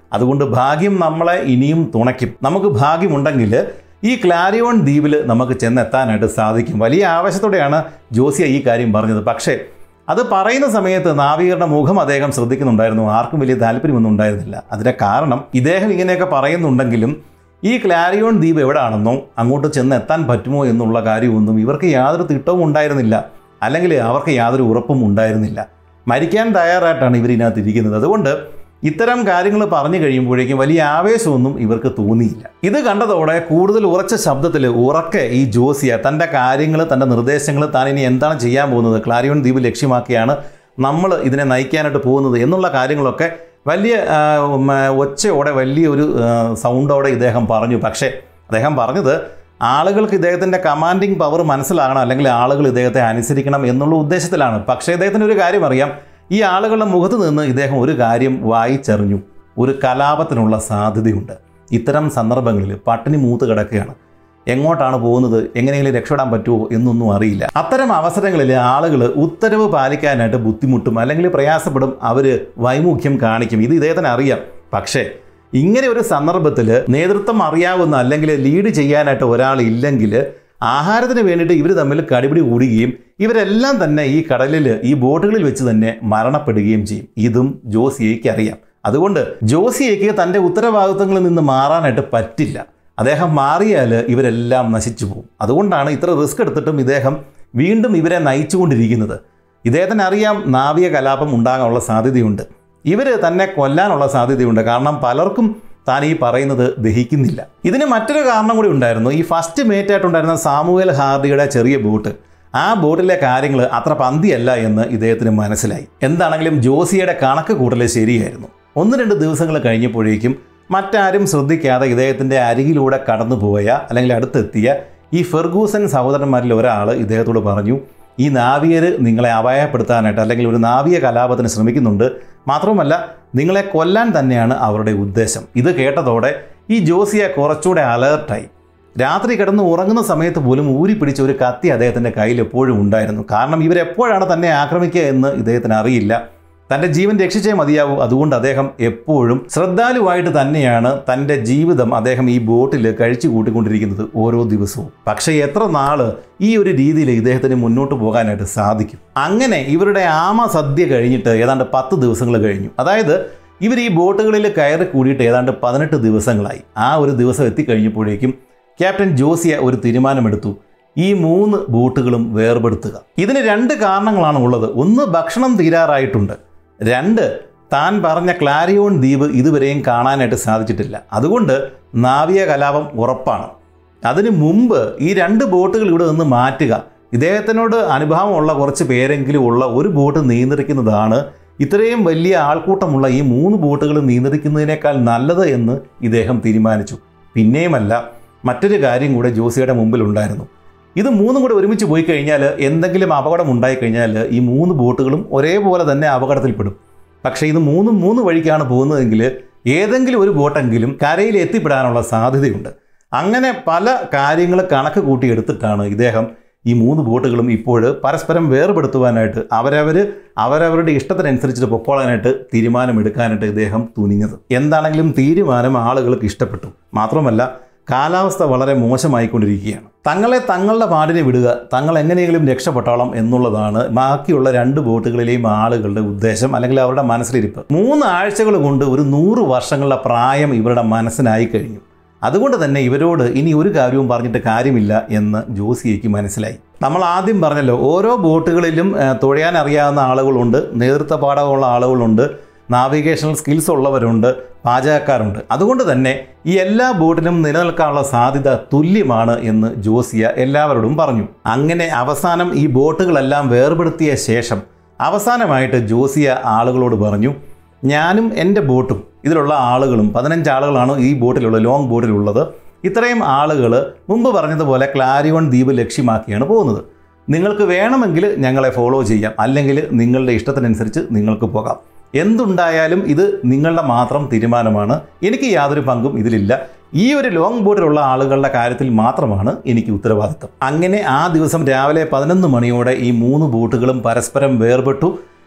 അതുകൊണ്ട് ഭാഗ്യം നമ്മളെ ഇനിയും തുണയ്ക്കും നമുക്ക് ഭാഗ്യമുണ്ടെങ്കിൽ ഈ ക്ലാരിയോൺ ദ്വീപിൽ നമുക്ക് ചെന്നെത്താനായിട്ട് സാധിക്കും വലിയ ആവേശത്തോടെയാണ് ജോസിയ ഈ കാര്യം പറഞ്ഞത് പക്ഷേ അത് പറയുന്ന സമയത്ത് നാവികരുടെ മുഖം അദ്ദേഹം ശ്രദ്ധിക്കുന്നുണ്ടായിരുന്നു ആർക്കും വലിയ താല്പര്യമൊന്നും ഉണ്ടായിരുന്നില്ല അതിൻ്റെ കാരണം ഇദ്ദേഹം ഇങ്ങനെയൊക്കെ പറയുന്നുണ്ടെങ്കിലും ഈ ക്ലാരിയോൺ ദ്വീപ് എവിടെയാണെന്നോ അങ്ങോട്ട് ചെന്ന് എത്താൻ പറ്റുമോ എന്നുള്ള കാര്യമൊന്നും ഇവർക്ക് യാതൊരു തിട്ടവും ഉണ്ടായിരുന്നില്ല അല്ലെങ്കിൽ അവർക്ക് യാതൊരു ഉറപ്പും ഉണ്ടായിരുന്നില്ല മരിക്കാൻ തയ്യാറായിട്ടാണ് ഇവർ ഇതിനകത്ത് ഇരിക്കുന്നത് അതുകൊണ്ട് ഇത്തരം കാര്യങ്ങൾ പറഞ്ഞു കഴിയുമ്പോഴേക്കും വലിയ ആവേശമൊന്നും ഇവർക്ക് തോന്നിയില്ല ഇത് കണ്ടതോടെ കൂടുതൽ ഉറച്ച ശബ്ദത്തിൽ ഉറക്കെ ഈ ജോസിയ തൻ്റെ കാര്യങ്ങൾ തൻ്റെ നിർദ്ദേശങ്ങൾ താൻ ഇനി എന്താണ് ചെയ്യാൻ പോകുന്നത് ക്ലാരിയോൺ ദ്വീപ് ലക്ഷ്യമാക്കിയാണ് നമ്മൾ ഇതിനെ നയിക്കാനായിട്ട് പോകുന്നത് എന്നുള്ള കാര്യങ്ങളൊക്കെ വലിയ ആ, ഉം, ഒച്ചയോടെ വലിയൊരു ആ, സൗണ്ടോടെ ഇദ്ദേഹം പറഞ്ഞു പക്ഷേ അദ്ദേഹം പറഞ്ഞത് ആളുകൾക്ക് ഇദ്ദേഹത്തിൻ്റെ കമാൻഡിങ് പവർ മനസ്സിലാകണം അല്ലെങ്കിൽ ആളുകൾ ഇദ്ദേഹത്തെ അനുസരിക്കണം എന്നുള്ള ഉദ്ദേശത്തിലാണ് പക്ഷേ ഇദ്ദേഹത്തിന് ഒരു കാര്യം അറിയാം ഈ ആളുകളുടെ മുഖത്ത് നിന്ന് ഇദ്ദേഹം ഒരു കാര്യം വായിച്ചറിഞ്ഞു ഒരു കലാപത്തിനുള്ള സാധ്യതയുണ്ട് ഇത്തരം സന്ദർഭങ്ങളിൽ പട്ടിണി മൂത്ത് കിടക്കുകയാണ് എങ്ങോട്ടാണ് പോകുന്നത് എങ്ങനെയെങ്കിലും രക്ഷപ്പെടാൻ പറ്റുമോ എന്നൊന്നും അറിയില്ല അത്തരം അവസരങ്ങളിൽ ആളുകൾ ഉത്തരവ് പാലിക്കാനായിട്ട് ബുദ്ധിമുട്ടും അല്ലെങ്കിൽ പ്രയാസപ്പെടും അവർ വൈമുഖ്യം കാണിക്കും ഇത് ഇദ്ദേഹത്തിന് അറിയാം പക്ഷേ ഇങ്ങനെ ഒരു സന്ദർഭത്തിൽ നേതൃത്വം അറിയാവുന്ന അല്ലെങ്കിൽ ലീഡ് ചെയ്യാനായിട്ട് ഒരാൾ ഇല്ലെങ്കിൽ ആഹാരത്തിന് വേണ്ടിയിട്ട് ഇവർ തമ്മിൽ കടിപിടി കൂടുകയും ഇവരെല്ലാം തന്നെ ഈ കടലിൽ ഈ ബോട്ടുകളിൽ വെച്ച് തന്നെ മരണപ്പെടുകയും ചെയ്യും ഇതും ജോസിയയ്ക്ക് അറിയാം അതുകൊണ്ട് ജോസിയയ്ക്ക് തൻ്റെ ഉത്തരവാദിത്തങ്ങളിൽ നിന്ന് മാറാനായിട്ട് പറ്റില്ല അദ്ദേഹം മാറിയാൽ ഇവരെല്ലാം നശിച്ചു പോകും അതുകൊണ്ടാണ് ഇത്ര റിസ്ക് എടുത്തിട്ടും ഇദ്ദേഹം വീണ്ടും ഇവരെ നയിച്ചുകൊണ്ടിരിക്കുന്നത് ഇദ്ദേഹത്തിന് അറിയാം നാവിക കലാപം ഉണ്ടാകാനുള്ള സാധ്യതയുണ്ട് ഇവർ തന്നെ കൊല്ലാനുള്ള സാധ്യതയുണ്ട് കാരണം പലർക്കും താൻ ഈ പറയുന്നത് ദഹിക്കുന്നില്ല ഇതിന് മറ്റൊരു കാരണം കൂടി ഉണ്ടായിരുന്നു ഈ ഫസ്റ്റ് മേറ്റ് ആയിട്ടുണ്ടായിരുന്ന സാമുവേൽ ഹാർഡിയുടെ ചെറിയ ബോട്ട് ആ ബോട്ടിലെ കാര്യങ്ങൾ അത്ര പന്തിയല്ല എന്ന് ഇദ്ദേഹത്തിന് മനസ്സിലായി എന്താണെങ്കിലും ജോസിയുടെ കണക്ക് കൂട്ടൽ ശരിയായിരുന്നു ഒന്ന് രണ്ട് ദിവസങ്ങൾ കഴിഞ്ഞപ്പോഴേക്കും മറ്റാരും ശ്രദ്ധിക്കാതെ ഇദ്ദേഹത്തിൻ്റെ അരികിലൂടെ കടന്നുപോയ അല്ലെങ്കിൽ അടുത്തെത്തിയ ഈ ഫെർഗൂസൻ സഹോദരന്മാരിൽ ഒരാൾ ഇദ്ദേഹത്തോട് പറഞ്ഞു ഈ നാവികർ നിങ്ങളെ അപായപ്പെടുത്താനായിട്ട് അല്ലെങ്കിൽ ഒരു നാവിക കലാപത്തിന് ശ്രമിക്കുന്നുണ്ട് മാത്രവുമല്ല നിങ്ങളെ കൊല്ലാൻ തന്നെയാണ് അവരുടെ ഉദ്ദേശം ഇത് കേട്ടതോടെ ഈ ജോസിയ കുറച്ചുകൂടെ അലേർട്ടായി രാത്രി കിടന്ന് ഉറങ്ങുന്ന സമയത്ത് പോലും ഊരി പിടിച്ച ഒരു കത്തി അദ്ദേഹത്തിൻ്റെ കയ്യിൽ എപ്പോഴും ഉണ്ടായിരുന്നു കാരണം ഇവരെപ്പോഴാണ് തന്നെ ആക്രമിക്കുക എന്ന് ഇദ്ദേഹത്തിന് അറിയില്ല തൻ്റെ ജീവൻ രക്ഷിച്ചേ മതിയാവൂ അതുകൊണ്ട് അദ്ദേഹം എപ്പോഴും ശ്രദ്ധാലുവായിട്ട് തന്നെയാണ് തൻ്റെ ജീവിതം അദ്ദേഹം ഈ ബോട്ടിൽ കഴിച്ചു കൂട്ടിക്കൊണ്ടിരിക്കുന്നത് ഓരോ ദിവസവും പക്ഷേ എത്ര നാള് ഈ ഒരു രീതിയിൽ ഇദ്ദേഹത്തിന് മുന്നോട്ട് പോകാനായിട്ട് സാധിക്കും അങ്ങനെ ഇവരുടെ ആമ സദ്യ കഴിഞ്ഞിട്ട് ഏതാണ്ട് പത്ത് ദിവസങ്ങൾ കഴിഞ്ഞു അതായത് ഇവർ ഈ ബോട്ടുകളിൽ കയറി കൂടിയിട്ട് ഏതാണ്ട് പതിനെട്ട് ദിവസങ്ങളായി ആ ഒരു ദിവസം എത്തിക്കഴിഞ്ഞപ്പോഴേക്കും ക്യാപ്റ്റൻ ജോസിയ ഒരു തീരുമാനമെടുത്തു ഈ മൂന്ന് ബോട്ടുകളും വേർപെടുത്തുക ഇതിന് രണ്ട് കാരണങ്ങളാണ് ഉള്ളത് ഒന്ന് ഭക്ഷണം തീരാറായിട്ടുണ്ട് രണ്ട് താൻ പറഞ്ഞ ക്ലാരിയോൺ ദ്വീപ് ഇതുവരെയും കാണാനായിട്ട് സാധിച്ചിട്ടില്ല അതുകൊണ്ട് നാവിക കലാപം ഉറപ്പാണ് അതിന് മുമ്പ് ഈ രണ്ട് ബോട്ടുകൾ ഇവിടെ നിന്ന് മാറ്റുക ഇദ്ദേഹത്തിനോട് അനുഭവമുള്ള കുറച്ച് പേരെങ്കിലും ഉള്ള ഒരു ബോട്ട് നിയന്ത്രിക്കുന്നതാണ് ഇത്രയും വലിയ ആൾക്കൂട്ടമുള്ള ഈ മൂന്ന് ബോട്ടുകൾ നിയന്ത്രിക്കുന്നതിനേക്കാൾ നല്ലത് എന്ന് ഇദ്ദേഹം തീരുമാനിച്ചു പിന്നെയുമല്ല മറ്റൊരു കാര്യം കൂടെ ജോസിയുടെ മുമ്പിൽ ഉണ്ടായിരുന്നു ഇത് മൂന്നും കൂടെ ഒരുമിച്ച് പോയി കഴിഞ്ഞാൽ എന്തെങ്കിലും അപകടം ഉണ്ടായിക്കഴിഞ്ഞാൽ ഈ മൂന്ന് ബോട്ടുകളും ഒരേപോലെ തന്നെ അപകടത്തിൽപ്പെടും പക്ഷേ ഇത് മൂന്നും മൂന്ന് വഴിക്കാണ് പോകുന്നതെങ്കിൽ ഏതെങ്കിലും ഒരു ബോട്ടെങ്കിലും കരയിൽ എത്തിപ്പെടാനുള്ള സാധ്യതയുണ്ട് അങ്ങനെ പല കാര്യങ്ങൾ കണക്ക് കൂട്ടിയെടുത്തിട്ടാണ് ഇദ്ദേഹം ഈ മൂന്ന് ബോട്ടുകളും ഇപ്പോൾ പരസ്പരം വേർപെടുത്തുവാനായിട്ട് അവരവർ അവരവരുടെ ഇഷ്ടത്തിനനുസരിച്ചിട്ട് പൊക്കോളാനായിട്ട് തീരുമാനമെടുക്കാനായിട്ട് ഇദ്ദേഹം തുനിഞ്ഞത് എന്താണെങ്കിലും തീരുമാനം ആളുകൾക്ക് ഇഷ്ടപ്പെട്ടു മാത്രമല്ല കാലാവസ്ഥ വളരെ മോശമായിക്കൊണ്ടിരിക്കുകയാണ് തങ്ങളെ തങ്ങളുടെ പാടിനെ വിടുക തങ്ങൾ എങ്ങനെയെങ്കിലും രക്ഷപ്പെട്ടോളം എന്നുള്ളതാണ് ബാക്കിയുള്ള രണ്ട് ബോട്ടുകളിലെയും ആളുകളുടെ ഉദ്ദേശം അല്ലെങ്കിൽ അവരുടെ മനസ്സിലിരിപ്പ് മൂന്ന് ആഴ്ചകൾ കൊണ്ട് ഒരു നൂറ് വർഷങ്ങളുടെ പ്രായം ഇവരുടെ മനസ്സിനായി കഴിഞ്ഞു അതുകൊണ്ട് തന്നെ ഇവരോട് ഇനി ഒരു കാര്യവും പറഞ്ഞിട്ട് കാര്യമില്ല എന്ന് ജോസിയയ്ക്ക് മനസ്സിലായി നമ്മൾ ആദ്യം പറഞ്ഞല്ലോ ഓരോ ബോട്ടുകളിലും ഏഹ്, തുഴയാൻ അറിയാവുന്ന ആളുകളുണ്ട് നേതൃത്വ പാഠമുള്ള ആളുകളുണ്ട് നാവിഗേഷണൽ സ്കിൽസ് ഉള്ളവരുണ്ട് പാചകക്കാരുണ്ട് അതുകൊണ്ട് തന്നെ ഈ എല്ലാ ബോട്ടിനും നിലനിൽക്കാനുള്ള സാധ്യത തുല്യമാണ് എന്ന് ജോസിയ എല്ലാവരോടും പറഞ്ഞു അങ്ങനെ അവസാനം ഈ ബോട്ടുകളെല്ലാം വേർപെടുത്തിയ ശേഷം അവസാനമായിട്ട് ജോസിയ ആളുകളോട് പറഞ്ഞു ഞാനും എൻ്റെ ബോട്ടും ഇതിലുള്ള ആളുകളും പതിനഞ്ച് ആളുകളാണ് ഈ ബോട്ടിലുള്ള ലോങ് ബോട്ടിലുള്ളത് ഇത്രയും ആളുകൾ മുമ്പ് പറഞ്ഞതുപോലെ ക്ലാരിയോൺ ദ്വീപ് ലക്ഷ്യമാക്കിയാണ് പോകുന്നത് നിങ്ങൾക്ക് വേണമെങ്കിൽ ഞങ്ങളെ ഫോളോ ചെയ്യാം അല്ലെങ്കിൽ നിങ്ങളുടെ ഇഷ്ടത്തിനനുസരിച്ച് നിങ്ങൾക്ക് പോകാം എന്തുണ്ടായാലും ഇത് നിങ്ങളുടെ മാത്രം തീരുമാനമാണ് എനിക്ക് യാതൊരു പങ്കും ഇതിലില്ല ഈ ഒരു ലോങ് ബോട്ടിലുള്ള ആളുകളുടെ കാര്യത്തിൽ മാത്രമാണ് എനിക്ക് ഉത്തരവാദിത്തം അങ്ങനെ ആ ദിവസം രാവിലെ പതിനൊന്ന് മണിയോടെ ഈ മൂന്ന് ബോട്ടുകളും പരസ്പരം വേർപെട്ടു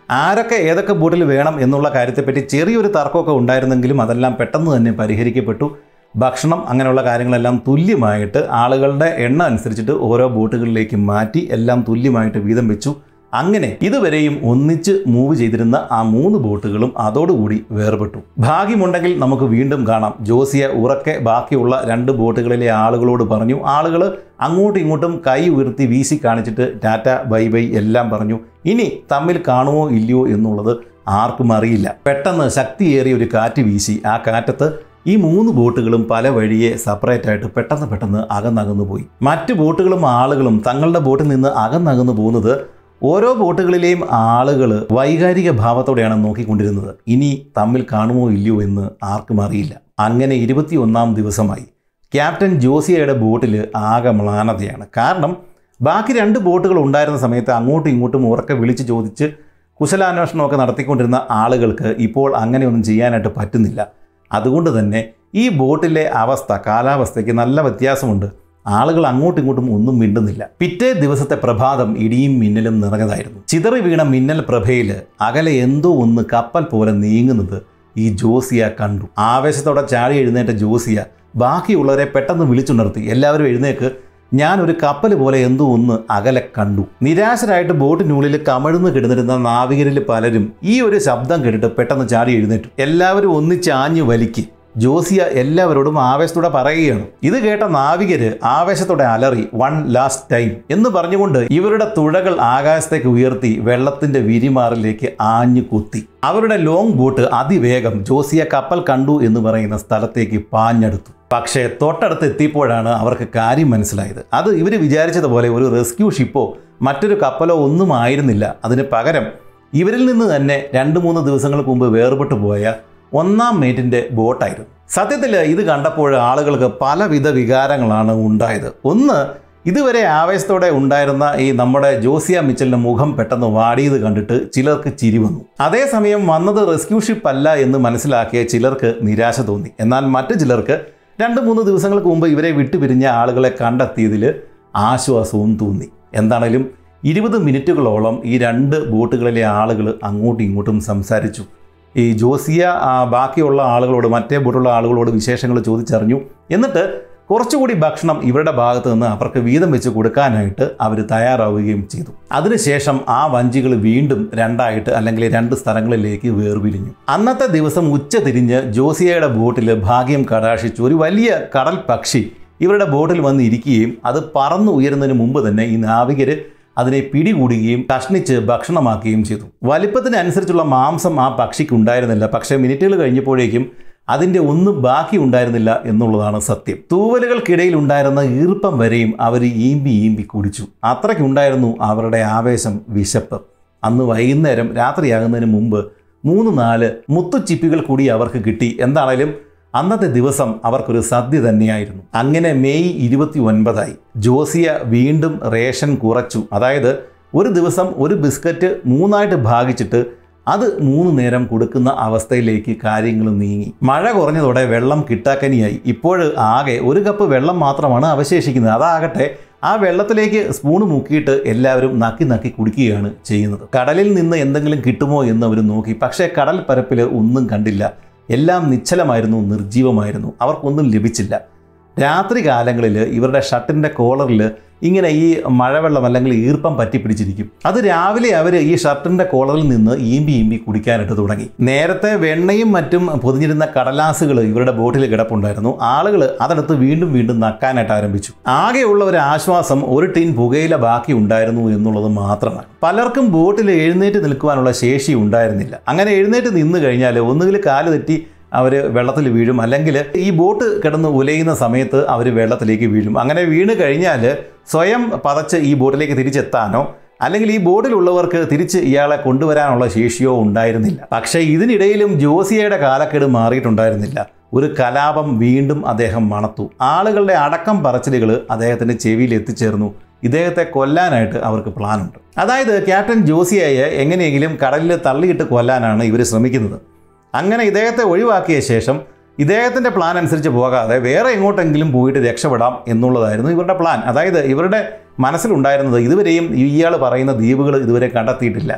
ആരൊക്കെ ഏതൊക്കെ ബോട്ടിൽ വേണം എന്നുള്ള കാര്യത്തെപ്പറ്റി ചെറിയൊരു തർക്കമൊക്കെ ഉണ്ടായിരുന്നെങ്കിലും അതെല്ലാം പെട്ടെന്ന് തന്നെ പരിഹരിക്കപ്പെട്ടു ഭക്ഷണം അങ്ങനെയുള്ള കാര്യങ്ങളെല്ലാം തുല്യമായിട്ട് ആളുകളുടെ എണ്ണ അനുസരിച്ചിട്ട് ഓരോ ബോട്ടുകളിലേക്ക് മാറ്റി എല്ലാം തുല്യമായിട്ട് വീതം വെച്ചു അങ്ങനെ ഇതുവരെയും ഒന്നിച്ച് മൂവ് ചെയ്തിരുന്ന ആ മൂന്ന് ബോട്ടുകളും അതോടുകൂടി വേർപെട്ടു ഭാഗ്യമുണ്ടെങ്കിൽ നമുക്ക് വീണ്ടും കാണാം ജോസിയ ഉറക്കെ ബാക്കിയുള്ള രണ്ട് ബോട്ടുകളിലെ ആളുകളോട് പറഞ്ഞു ആളുകൾ അങ്ങോട്ടും ഇങ്ങോട്ടും കൈ ഉയർത്തി വീശി കാണിച്ചിട്ട് ടാറ്റ ബൈ ബൈ എല്ലാം പറഞ്ഞു ഇനി തമ്മിൽ കാണുമോ ഇല്ലയോ എന്നുള്ളത് ആർക്കും അറിയില്ല പെട്ടെന്ന് ശക്തിയേറിയ ഒരു കാറ്റ് വീശി ആ കാറ്റത്ത് ഈ മൂന്ന് ബോട്ടുകളും പല വഴിയെ സെപ്പറേറ്റ് ആയിട്ട് പെട്ടെന്ന് പെട്ടെന്ന് അകന്നകന്നു പോയി മറ്റ് ബോട്ടുകളും ആളുകളും തങ്ങളുടെ ബോട്ടിൽ നിന്ന് അകന്നകന്നു പോകുന്നത് ഓരോ ബോട്ടുകളിലെയും ആളുകൾ വൈകാരിക ഭാവത്തോടെയാണ് നോക്കിക്കൊണ്ടിരുന്നത് ഇനി തമ്മിൽ കാണുമോ ഇല്ലയോ എന്ന് ആർക്കും അറിയില്ല അങ്ങനെ ഇരുപത്തിയൊന്നാം ദിവസമായി ക്യാപ്റ്റൻ ജോസിയയുടെ ബോട്ടിൽ ആകെ മ്ലാനതയാണ് കാരണം ബാക്കി രണ്ട് ബോട്ടുകൾ ഉണ്ടായിരുന്ന സമയത്ത് അങ്ങോട്ടും ഇങ്ങോട്ടും ഉറക്കെ വിളിച്ച് ചോദിച്ച് കുശലാന്വേഷണമൊക്കെ നടത്തിക്കൊണ്ടിരുന്ന ആളുകൾക്ക് ഇപ്പോൾ അങ്ങനെയൊന്നും ചെയ്യാനായിട്ട് പറ്റുന്നില്ല അതുകൊണ്ട് തന്നെ ഈ ബോട്ടിലെ അവസ്ഥ കാലാവസ്ഥയ്ക്ക് നല്ല വ്യത്യാസമുണ്ട് ആളുകൾ അങ്ങോട്ടും ഇങ്ങോട്ടും ഒന്നും മിണ്ടുന്നില്ല പിറ്റേ ദിവസത്തെ പ്രഭാതം ഇടിയും മിന്നലും നിറഞ്ഞതായിരുന്നു ചിതറി വീണ മിന്നൽ പ്രഭയിൽ അകലെ എന്തോ ഒന്ന് കപ്പൽ പോലെ നീങ്ങുന്നത് ഈ ജോസിയ കണ്ടു ആവേശത്തോടെ ചാടി എഴുന്നേറ്റ ജോസിയ ബാക്കിയുള്ളവരെ പെട്ടെന്ന് വിളിച്ചുണർത്തി എല്ലാവരും എഴുന്നേക്ക് ഞാൻ ഒരു കപ്പൽ പോലെ എന്തോ ഒന്ന് അകലെ കണ്ടു നിരാശരായിട്ട് ബോട്ടിനുള്ളിൽ കമഴ്ന്ന് കിടന്നിരുന്ന നാവികരിൽ പലരും ഈ ഒരു ശബ്ദം കേട്ടിട്ട് പെട്ടെന്ന് ചാടി എഴുന്നേറ്റു എല്ലാവരും ഒന്നിച്ച് ആഞ്ഞു വലിക്ക് ജോസിയ എല്ലാവരോടും ആവേശത്തോടെ പറയുകയാണ് ഇത് കേട്ട നാവികര് ആവേശത്തോടെ അലറി വൺ ലാസ്റ്റ് ടൈം എന്ന് പറഞ്ഞുകൊണ്ട് ഇവരുടെ തുഴകൾ ആകാശത്തേക്ക് ഉയർത്തി വെള്ളത്തിന്റെ വിരിമാറിലേക്ക് ആഞ്ഞു കുത്തി അവരുടെ ലോങ് ബോട്ട് അതിവേഗം ജോസിയ കപ്പൽ കണ്ടു എന്ന് പറയുന്ന സ്ഥലത്തേക്ക് പാഞ്ഞെടുത്തു പക്ഷേ തൊട്ടടുത്ത് എത്തിയപ്പോഴാണ് അവർക്ക് കാര്യം മനസ്സിലായത് അത് ഇവർ വിചാരിച്ചതുപോലെ ഒരു റെസ്ക്യൂ ഷിപ്പോ മറ്റൊരു കപ്പലോ ഒന്നും ആയിരുന്നില്ല അതിന് പകരം ഇവരിൽ നിന്ന് തന്നെ രണ്ട് മൂന്ന് ദിവസങ്ങൾക്ക് മുമ്പ് വേർപെട്ടു പോയ ഒന്നാം മേറ്റിൻ്റെ ബോട്ടായിരുന്നു സത്യത്തിൽ ഇത് കണ്ടപ്പോൾ ആളുകൾക്ക് പലവിധ വികാരങ്ങളാണ് ഉണ്ടായത് ഒന്ന് ഇതുവരെ ആവേശത്തോടെ ഉണ്ടായിരുന്ന ഈ നമ്മുടെ ജോസിയ മിച്ചലിന്റെ മുഖം പെട്ടെന്ന് വാടിയത് കണ്ടിട്ട് ചിലർക്ക് ചിരി വന്നു അതേസമയം വന്നത് റെസ്ക്യൂ ഷിപ്പ് അല്ല എന്ന് മനസ്സിലാക്കിയ ചിലർക്ക് നിരാശ തോന്നി എന്നാൽ മറ്റു ചിലർക്ക് രണ്ട് മൂന്ന് ദിവസങ്ങൾക്ക് മുമ്പ് ഇവരെ വിട്ടുപിരിഞ്ഞ ആളുകളെ കണ്ടെത്തിയതിൽ ആശ്വാസവും തോന്നി എന്താണേലും ഇരുപത് മിനിറ്റുകളോളം ഈ രണ്ട് ബോട്ടുകളിലെ ആളുകൾ അങ്ങോട്ടും ഇങ്ങോട്ടും സംസാരിച്ചു ഈ ജോസിയ ആ, ബാക്കിയുള്ള ആളുകളോട് മറ്റേ ബോട്ടുള്ള ആളുകളോട് വിശേഷങ്ങൾ ചോദിച്ചറിഞ്ഞു എന്നിട്ട് കുറച്ചുകൂടി ഭക്ഷണം ഇവരുടെ ഭാഗത്ത് നിന്ന് അവർക്ക് വീതം വെച്ച് കൊടുക്കാനായിട്ട് അവർ തയ്യാറാവുകയും ചെയ്തു അതിനുശേഷം ആ വഞ്ചികൾ വീണ്ടും രണ്ടായിട്ട് അല്ലെങ്കിൽ രണ്ട് സ്ഥലങ്ങളിലേക്ക് വേർപിരിഞ്ഞു അന്നത്തെ ദിവസം ഉച്ച തിരിഞ്ഞ് ജോസിയയുടെ ബോട്ടിൽ ഭാഗ്യം കടാക്ഷിച്ചു ഒരു വലിയ കടൽ പക്ഷി ഇവരുടെ ബോട്ടിൽ വന്ന് ഇരിക്കുകയും അത് പറന്നു ഉയരുന്നതിന് മുമ്പ് തന്നെ ഈ നാവികര് അതിനെ പിടികൂടുകയും കഷ്ണിച്ച് ഭക്ഷണമാക്കുകയും ചെയ്തു വലിപ്പത്തിനനുസരിച്ചുള്ള മാംസം ആ പക്ഷിക്ക് ഉണ്ടായിരുന്നില്ല പക്ഷേ മിനിറ്റുകൾ കഴിഞ്ഞപ്പോഴേക്കും അതിൻ്റെ ഒന്നും ബാക്കി ഉണ്ടായിരുന്നില്ല എന്നുള്ളതാണ് സത്യം തൂവലുകൾക്കിടയിൽ ഉണ്ടായിരുന്ന ഈർപ്പം വരെയും അവർ ഈമ്പി ഈമ്പി കുടിച്ചു അത്രയ്ക്കുണ്ടായിരുന്നു അവരുടെ ആവേശം വിശപ്പ് അന്ന് വൈകുന്നേരം രാത്രിയാകുന്നതിന് മുമ്പ് മൂന്ന് നാല് മുത്തുച്ചിപ്പികൾ കൂടി അവർക്ക് കിട്ടി എന്താണേലും അന്നത്തെ ദിവസം അവർക്കൊരു സദ്യ തന്നെയായിരുന്നു അങ്ങനെ മെയ് ഇരുപത്തി ഒൻപതായി ജോസിയ വീണ്ടും റേഷൻ കുറച്ചു അതായത് ഒരു ദിവസം ഒരു ബിസ്ക്കറ്റ് മൂന്നായിട്ട് ഭാഗിച്ചിട്ട് അത് മൂന്ന് നേരം കൊടുക്കുന്ന അവസ്ഥയിലേക്ക് കാര്യങ്ങൾ നീങ്ങി മഴ കുറഞ്ഞതോടെ വെള്ളം കിട്ടാക്കനിയായി ഇപ്പോൾ ആകെ ഒരു കപ്പ് വെള്ളം മാത്രമാണ് അവശേഷിക്കുന്നത് അതാകട്ടെ ആ വെള്ളത്തിലേക്ക് സ്പൂണ് മുക്കിയിട്ട് എല്ലാവരും നക്കി നക്കി കുടിക്കുകയാണ് ചെയ്യുന്നത് കടലിൽ നിന്ന് എന്തെങ്കിലും കിട്ടുമോ എന്ന് അവർ നോക്കി പക്ഷേ കടൽ പരപ്പിൽ ഒന്നും കണ്ടില്ല എല്ലാം നിശ്ചലമായിരുന്നു നിർജീവമായിരുന്നു അവർക്കൊന്നും ലഭിച്ചില്ല രാത്രി കാലങ്ങളിൽ ഇവരുടെ ഷർട്ടിൻ്റെ കോളറിൽ ഇങ്ങനെ ഈ മഴവെള്ളം അല്ലെങ്കിൽ ഈർപ്പം പറ്റിപ്പിടിച്ചിരിക്കും അത് രാവിലെ അവർ ഈ ഷർട്ടിൻ്റെ കോളറിൽ നിന്ന് ഈമ്പി ഈമ്പി കുടിക്കാനായിട്ട് തുടങ്ങി നേരത്തെ വെണ്ണയും മറ്റും പൊതിഞ്ഞിരുന്ന കടലാസുകൾ ഇവരുടെ ബോട്ടിൽ കിടപ്പുണ്ടായിരുന്നു ആളുകൾ അതെടുത്ത് വീണ്ടും വീണ്ടും നക്കാനായിട്ട് ആരംഭിച്ചു ആകെയുള്ള ഒരു ആശ്വാസം ഒരു ടീൻ പുകയില ബാക്കി ഉണ്ടായിരുന്നു എന്നുള്ളത് മാത്രമാണ് പലർക്കും ബോട്ടിൽ എഴുന്നേറ്റ് നിൽക്കുവാനുള്ള ശേഷി ഉണ്ടായിരുന്നില്ല അങ്ങനെ എഴുന്നേറ്റ് നിന്ന് കഴിഞ്ഞാൽ ഒന്നുകിൽ കാല് തെറ്റി അവർ വെള്ളത്തിൽ വീഴും അല്ലെങ്കിൽ ഈ ബോട്ട് കിടന്ന് ഉലയുന്ന സമയത്ത് അവർ വെള്ളത്തിലേക്ക് വീഴും അങ്ങനെ വീണ് കഴിഞ്ഞാൽ സ്വയം പതച്ച് ഈ ബോട്ടിലേക്ക് തിരിച്ചെത്താനോ അല്ലെങ്കിൽ ഈ ബോട്ടിലുള്ളവർക്ക് തിരിച്ച് ഇയാളെ കൊണ്ടുവരാനുള്ള ശേഷിയോ ഉണ്ടായിരുന്നില്ല പക്ഷേ ഇതിനിടയിലും ജോസിയയുടെ കാലക്കേട് മാറിയിട്ടുണ്ടായിരുന്നില്ല ഒരു കലാപം വീണ്ടും അദ്ദേഹം മണത്തു ആളുകളുടെ അടക്കം പറച്ചിലുകൾ അദ്ദേഹത്തിൻ്റെ ചെവിയിൽ എത്തിച്ചേർന്നു ഇദ്ദേഹത്തെ കൊല്ലാനായിട്ട് അവർക്ക് പ്ലാനുണ്ട് അതായത് ക്യാപ്റ്റൻ ജോസിയയെ എങ്ങനെയെങ്കിലും കടലിൽ തള്ളിയിട്ട് കൊല്ലാനാണ് ഇവർ ശ്രമിക്കുന്നത് അങ്ങനെ ഇദ്ദേഹത്തെ ഒഴിവാക്കിയ ശേഷം ഇദ്ദേഹത്തിൻ്റെ പ്ലാൻ അനുസരിച്ച് പോകാതെ വേറെ എങ്ങോട്ടെങ്കിലും പോയിട്ട് രക്ഷപ്പെടാം എന്നുള്ളതായിരുന്നു ഇവരുടെ പ്ലാൻ അതായത് ഇവരുടെ മനസ്സിലുണ്ടായിരുന്നത് ഇതുവരെയും ഇയാൾ പറയുന്ന ദ്വീപുകൾ ഇതുവരെ കണ്ടെത്തിയിട്ടില്ല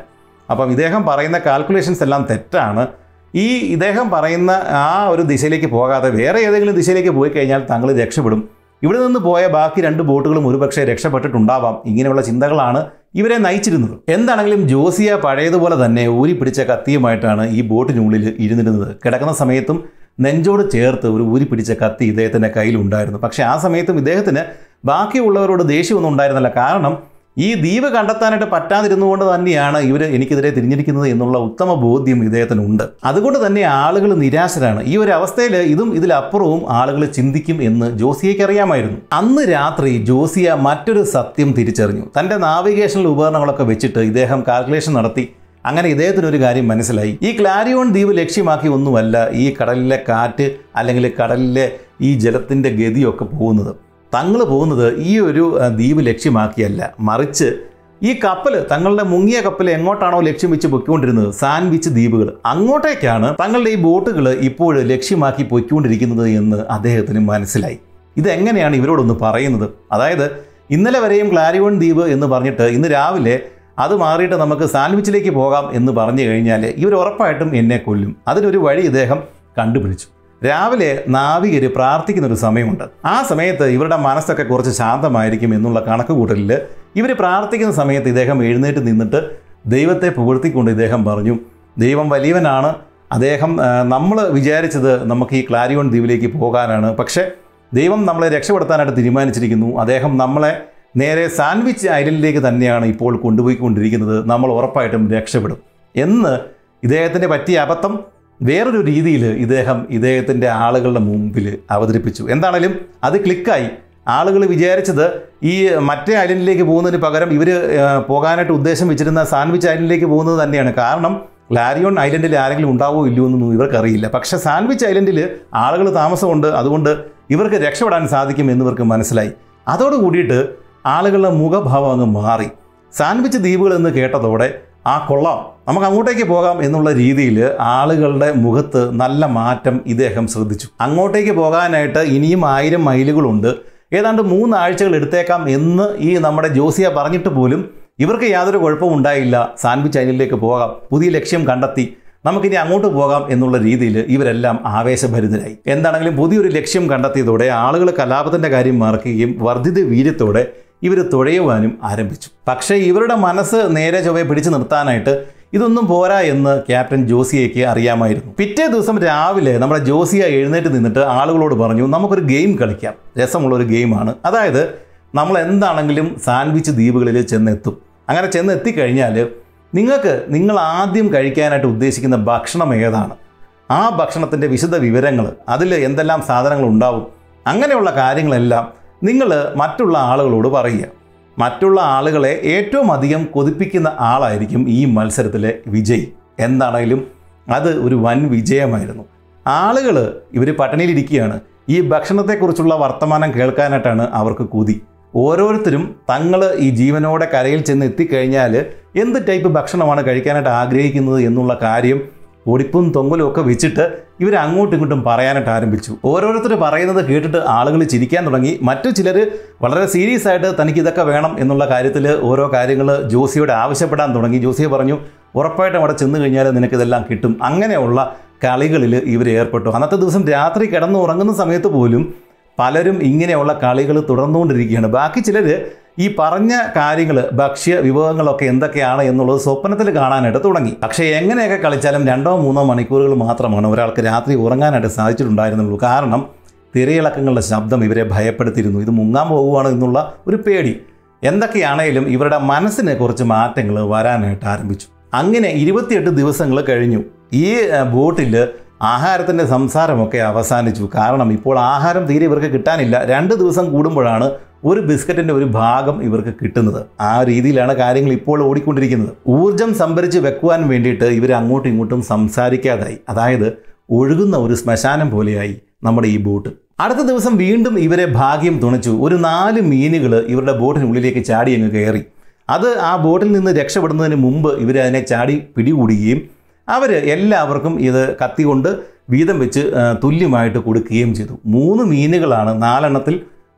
അപ്പം ഇദ്ദേഹം പറയുന്ന കാൽക്കുലേഷൻസ് എല്ലാം തെറ്റാണ് ഈ ഇദ്ദേഹം പറയുന്ന ആ ഒരു ദിശയിലേക്ക് പോകാതെ വേറെ ഏതെങ്കിലും ദിശയിലേക്ക് പോയി കഴിഞ്ഞാൽ താങ്കൾ രക്ഷപ്പെടും ഇവിടെ നിന്ന് പോയ ബാക്കി രണ്ട് ബോട്ടുകളും ഒരുപക്ഷെ രക്ഷപ്പെട്ടിട്ടുണ്ടാവാം ഇങ്ങനെയുള്ള ചിന്തകളാണ് ഇവരെ നയിച്ചിരുന്നത് എന്താണെങ്കിലും ജോസിയ പഴയതുപോലെ തന്നെ ഊരിപ്പിടിച്ച കത്തിയുമായിട്ടാണ് ഈ ബോട്ടിനുള്ളിൽ ഇരുന്നിരുന്നത് കിടക്കുന്ന സമയത്തും നെഞ്ചോട് ചേർത്ത് ഒരു ഊരിപ്പിടിച്ച കത്തി ഇദ്ദേഹത്തിൻ്റെ കയ്യിലുണ്ടായിരുന്നു പക്ഷേ ആ സമയത്തും ഇദ്ദേഹത്തിന് ബാക്കിയുള്ളവരോട് ദേഷ്യമൊന്നും ഉണ്ടായിരുന്നില്ല കാരണം ഈ ദ്വീപ് കണ്ടെത്താനായിട്ട് പറ്റാതിരുന്നുകൊണ്ട് തന്നെയാണ് ഇവർ എനിക്കെതിരെ തിരിഞ്ഞിരിക്കുന്നത് എന്നുള്ള ഉത്തമ ബോധ്യം ഇദ്ദേഹത്തിനുണ്ട് അതുകൊണ്ട് തന്നെ ആളുകൾ നിരാശരാണ് ഈ ഒരു അവസ്ഥയിൽ ഇതും ഇതിലപ്പുറവും ആളുകൾ ചിന്തിക്കും എന്ന് ജോസിയയ്ക്ക് അറിയാമായിരുന്നു അന്ന് രാത്രി ജോസിയ മറ്റൊരു സത്യം തിരിച്ചറിഞ്ഞു തൻ്റെ നാവിഗേഷണൽ ഉപകരണങ്ങളൊക്കെ വെച്ചിട്ട് ഇദ്ദേഹം കാൽക്കുലേഷൻ നടത്തി അങ്ങനെ ഇദ്ദേഹത്തിന് ഒരു കാര്യം മനസ്സിലായി ഈ ക്ലാരിയോൺ ദ്വീപ് ലക്ഷ്യമാക്കി ഒന്നുമല്ല ഈ കടലിലെ കാറ്റ് അല്ലെങ്കിൽ കടലിലെ ഈ ജലത്തിൻ്റെ ഗതിയൊക്കെ പോകുന്നത് തങ്ങൾ പോകുന്നത് ഈ ഒരു ആ, ദ്വീപ് ലക്ഷ്യമാക്കിയല്ല മറിച്ച് ഈ കപ്പൽ തങ്ങളുടെ മുങ്ങിയ കപ്പൽ എങ്ങോട്ടാണോ ലക്ഷ്യം വെച്ച് പൊയ്ക്കൊണ്ടിരുന്നത് സാൻവിച്ച് ദ്വീപുകൾ അങ്ങോട്ടേക്കാണ് തങ്ങളുടെ ഈ ബോട്ടുകൾ ഇപ്പോൾ ലക്ഷ്യമാക്കി പൊയ്ക്കൊണ്ടിരിക്കുന്നത് എന്ന് അദ്ദേഹത്തിന് മനസ്സിലായി ഇതെങ്ങനെയാണ് ഇവരോടൊന്ന് പറയുന്നത് അതായത് ഇന്നലെ വരെയും ക്ലാരിയോൺ ദ്വീപ് എന്ന് പറഞ്ഞിട്ട് ഇന്ന് രാവിലെ അത് മാറിയിട്ട് നമുക്ക് സാൻഡ്വിച്ചിലേക്ക് പോകാം എന്ന് പറഞ്ഞു കഴിഞ്ഞാൽ ഇവർ ഉറപ്പായിട്ടും എന്നെ കൊല്ലും അതിനൊരു വഴി ഇദ്ദേഹം കണ്ടുപിടിച്ചു രാവിലെ നാവികർ പ്രാർത്ഥിക്കുന്ന ഒരു സമയമുണ്ട് ആ സമയത്ത് ഇവരുടെ മനസ്സൊക്കെ കുറച്ച് ശാന്തമായിരിക്കും എന്നുള്ള കണക്ക് കൂട്ടലിൽ ഇവർ പ്രാർത്ഥിക്കുന്ന സമയത്ത് ഇദ്ദേഹം എഴുന്നേറ്റ് നിന്നിട്ട് ദൈവത്തെ പുകഴ്ത്തിക്കൊണ്ട് ഇദ്ദേഹം പറഞ്ഞു ദൈവം വലിയവനാണ് അദ്ദേഹം നമ്മൾ വിചാരിച്ചത് നമുക്ക് ഈ ക്ലാരിയോൺ ദ്വീപിലേക്ക് പോകാനാണ് പക്ഷേ ദൈവം നമ്മളെ രക്ഷപ്പെടുത്താനായിട്ട് തീരുമാനിച്ചിരിക്കുന്നു അദ്ദേഹം നമ്മളെ നേരെ സാൻഡ്വിച്ച് ഐലൻഡിലേക്ക് തന്നെയാണ് ഇപ്പോൾ കൊണ്ടുപോയിക്കൊണ്ടിരിക്കുന്നത് നമ്മൾ ഉറപ്പായിട്ടും രക്ഷപ്പെടും എന്ന് ഇദ്ദേഹത്തിൻ്റെ പറ്റിയ അബദ്ധം വേറൊരു രീതിയിൽ ഇദ്ദേഹം ഇദ്ദേഹത്തിൻ്റെ ആളുകളുടെ മുമ്പിൽ അവതരിപ്പിച്ചു എന്താണേലും അത് ക്ലിക്കായി ആളുകൾ വിചാരിച്ചത് ഈ മറ്റേ ഐലൻഡിലേക്ക് പോകുന്നതിന് പകരം ഇവർ പോകാനായിട്ട് ഉദ്ദേശം വെച്ചിരുന്ന സാൻഡ്വിച്ച് ഐലൻഡിലേക്ക് പോകുന്നത് തന്നെയാണ് കാരണം ലാരിയോൺ ഐലൻഡിൽ ആരെങ്കിലും ഉണ്ടാവോ ഇല്ലയോ എന്നൊന്നും ഇവർക്കറിയില്ല പക്ഷേ സാൻഡ്വിച്ച് ഐലൻഡിൽ ആളുകൾ താമസമുണ്ട് അതുകൊണ്ട് ഇവർക്ക് രക്ഷപ്പെടാൻ സാധിക്കും എന്നിവർക്ക് മനസ്സിലായി അതോട് കൂടിയിട്ട് ആളുകളുടെ മുഖഭാവം അങ്ങ് മാറി സാൻഡ്വിച്ച് ദ്വീപുകൾ എന്ന് കേട്ടതോടെ ആ കൊള്ളാം നമുക്ക് അങ്ങോട്ടേക്ക് പോകാം എന്നുള്ള രീതിയിൽ ആളുകളുടെ മുഖത്ത് നല്ല മാറ്റം ഇദ്ദേഹം ശ്രദ്ധിച്ചു അങ്ങോട്ടേക്ക് പോകാനായിട്ട് ഇനിയും ആയിരം മൈലുകളുണ്ട് ഏതാണ്ട് മൂന്നാഴ്ചകൾ എടുത്തേക്കാം എന്ന് ഈ നമ്മുടെ ജോസിയ പറഞ്ഞിട്ട് പോലും ഇവർക്ക് യാതൊരു കുഴപ്പവും ഉണ്ടായില്ല സാൻഡ്വിച്ച് ഐലൻഡിലേക്ക് പോകാം പുതിയ ലക്ഷ്യം കണ്ടെത്തി നമുക്കിനി അങ്ങോട്ട് പോകാം എന്നുള്ള രീതിയിൽ ഇവരെല്ലാം ആവേശഭരിതരായി എന്താണെങ്കിലും പുതിയൊരു ലക്ഷ്യം കണ്ടെത്തിയതോടെ ആളുകൾ കലാപത്തിൻ്റെ കാര്യം മറക്കുകയും വർദ്ധിത വീര്യത്തോടെ ഇവർ തുഴയുവാനും ആരംഭിച്ചു പക്ഷേ ഇവരുടെ മനസ്സ് നേരെ ചൊവ്വയെ പിടിച്ചു നിർത്താനായിട്ട് ഇതൊന്നും പോരാ എന്ന് ക്യാപ്റ്റൻ ജോസിയയ്ക്ക് അറിയാമായിരുന്നു പിറ്റേ ദിവസം രാവിലെ നമ്മുടെ ജോസിയ എഴുന്നേറ്റ് നിന്നിട്ട് ആളുകളോട് പറഞ്ഞു നമുക്കൊരു ഗെയിം കളിക്കാം രസമുള്ള ഒരു ഗെയിമാണ് അതായത് നമ്മൾ എന്താണെങ്കിലും സാൻഡ്വിച്ച് ദ്വീപുകളിൽ ചെന്നെത്തും അങ്ങനെ ചെന്ന് എത്തിക്കഴിഞ്ഞാൽ നിങ്ങൾക്ക് നിങ്ങൾ ആദ്യം കഴിക്കാനായിട്ട് ഉദ്ദേശിക്കുന്ന ഭക്ഷണം ഏതാണ് ആ ഭക്ഷണത്തിൻ്റെ വിശദ വിവരങ്ങൾ അതിൽ എന്തെല്ലാം സാധനങ്ങൾ ഉണ്ടാവും അങ്ങനെയുള്ള കാര്യങ്ങളെല്ലാം നിങ്ങൾ മറ്റുള്ള ആളുകളോട് പറയുക മറ്റുള്ള ആളുകളെ ഏറ്റവും അധികം കൊതിപ്പിക്കുന്ന ആളായിരിക്കും ഈ മത്സരത്തിലെ വിജയി എന്താണെങ്കിലും അത് ഒരു വൻ വിജയമായിരുന്നു ആളുകൾ ഇവർ പട്ടിണിയിലിരിക്കുകയാണ് ഈ ഭക്ഷണത്തെക്കുറിച്ചുള്ള വർത്തമാനം കേൾക്കാനായിട്ടാണ് അവർക്ക് കൊതി ഓരോരുത്തരും തങ്ങൾ ഈ ജീവനോടെ കരയിൽ ചെന്ന് എത്തിക്കഴിഞ്ഞാൽ എന്ത് ടൈപ്പ് ഭക്ഷണമാണ് കഴിക്കാനായിട്ട് ആഗ്രഹിക്കുന്നത് എന്നുള്ള കാര്യം ഒടിപ്പും തൊങ്ങലും ഒക്കെ വെച്ചിട്ട് ഇവർ അങ്ങോട്ടും ഇങ്ങോട്ടും പറയാനായിട്ട് ആരംഭിച്ചു ഓരോരുത്തർ പറയുന്നത് കേട്ടിട്ട് ആളുകൾ ചിരിക്കാൻ തുടങ്ങി മറ്റു ചിലർ വളരെ സീരിയസ് ആയിട്ട് തനിക്ക് ഇതൊക്കെ വേണം എന്നുള്ള കാര്യത്തിൽ ഓരോ കാര്യങ്ങൾ ജോസിയോട് ആവശ്യപ്പെടാൻ തുടങ്ങി ജോസിയെ പറഞ്ഞു ഉറപ്പായിട്ടും അവിടെ ചെന്ന് കഴിഞ്ഞാൽ നിനക്കിതെല്ലാം കിട്ടും അങ്ങനെയുള്ള കളികളിൽ ഇവർ ഏർപ്പെട്ടു അന്നത്തെ ദിവസം രാത്രി കിടന്ന് ഉറങ്ങുന്ന സമയത്ത് പോലും പലരും ഇങ്ങനെയുള്ള കളികൾ തുടർന്നുകൊണ്ടിരിക്കുകയാണ് ബാക്കി ചിലർ ഈ പറഞ്ഞ കാര്യങ്ങൾ ഭക്ഷ്യ വിഭവങ്ങളൊക്കെ എന്തൊക്കെയാണ് എന്നുള്ളത് സ്വപ്നത്തിൽ കാണാനായിട്ട് തുടങ്ങി പക്ഷേ എങ്ങനെയൊക്കെ കളിച്ചാലും രണ്ടോ മൂന്നോ മണിക്കൂറുകൾ മാത്രമാണ് ഒരാൾക്ക് രാത്രി ഉറങ്ങാനായിട്ട് സാധിച്ചിട്ടുണ്ടായിരുന്നുള്ളൂ കാരണം തിരയിളക്കങ്ങളുടെ ശബ്ദം ഇവരെ ഭയപ്പെടുത്തിയിരുന്നു ഇത് മുങ്ങാൻ പോകുവാണ് എന്നുള്ള ഒരു പേടി എന്തൊക്കെയാണേലും ഇവരുടെ മനസ്സിന് കുറച്ച് മാറ്റങ്ങൾ വരാനായിട്ട് ആരംഭിച്ചു അങ്ങനെ ഇരുപത്തിയെട്ട് ദിവസങ്ങൾ കഴിഞ്ഞു ഈ ബോട്ടിൽ ആഹാരത്തിൻ്റെ സംസാരമൊക്കെ അവസാനിച്ചു കാരണം ഇപ്പോൾ ആഹാരം തീരെ ഇവർക്ക് കിട്ടാനില്ല രണ്ട് ദിവസം കൂടുമ്പോഴാണ് ഒരു ബിസ്ക്കറ്റിൻ്റെ ഒരു ഭാഗം ഇവർക്ക് കിട്ടുന്നത് ആ രീതിയിലാണ് കാര്യങ്ങൾ ഇപ്പോൾ ഓടിക്കൊണ്ടിരിക്കുന്നത് ഊർജം സംഭരിച്ച് വെക്കുവാൻ വേണ്ടിയിട്ട് ഇവർ അങ്ങോട്ടും ഇങ്ങോട്ടും സംസാരിക്കാതായി അതായത് ഒഴുകുന്ന ഒരു ശ്മശാനം പോലെയായി നമ്മുടെ ഈ ബോട്ട് അടുത്ത ദിവസം വീണ്ടും ഇവരെ ഭാഗ്യം തുണച്ചു ഒരു നാല് മീനുകൾ ഇവരുടെ ബോട്ടിനുള്ളിലേക്ക് ചാടി അങ്ങ് കയറി അത് ആ ബോട്ടിൽ നിന്ന് രക്ഷപ്പെടുന്നതിന് മുമ്പ് ഇവർ അതിനെ ചാടി പിടികൂടുകയും അവർ എല്ലാവർക്കും ഇത് കത്തി കൊണ്ട് വീതം വെച്ച് ആ, തുല്യമായിട്ട് കൊടുക്കുകയും ചെയ്തു മൂന്ന് മീനുകളാണ് നാലെണ്ണത്തിൽ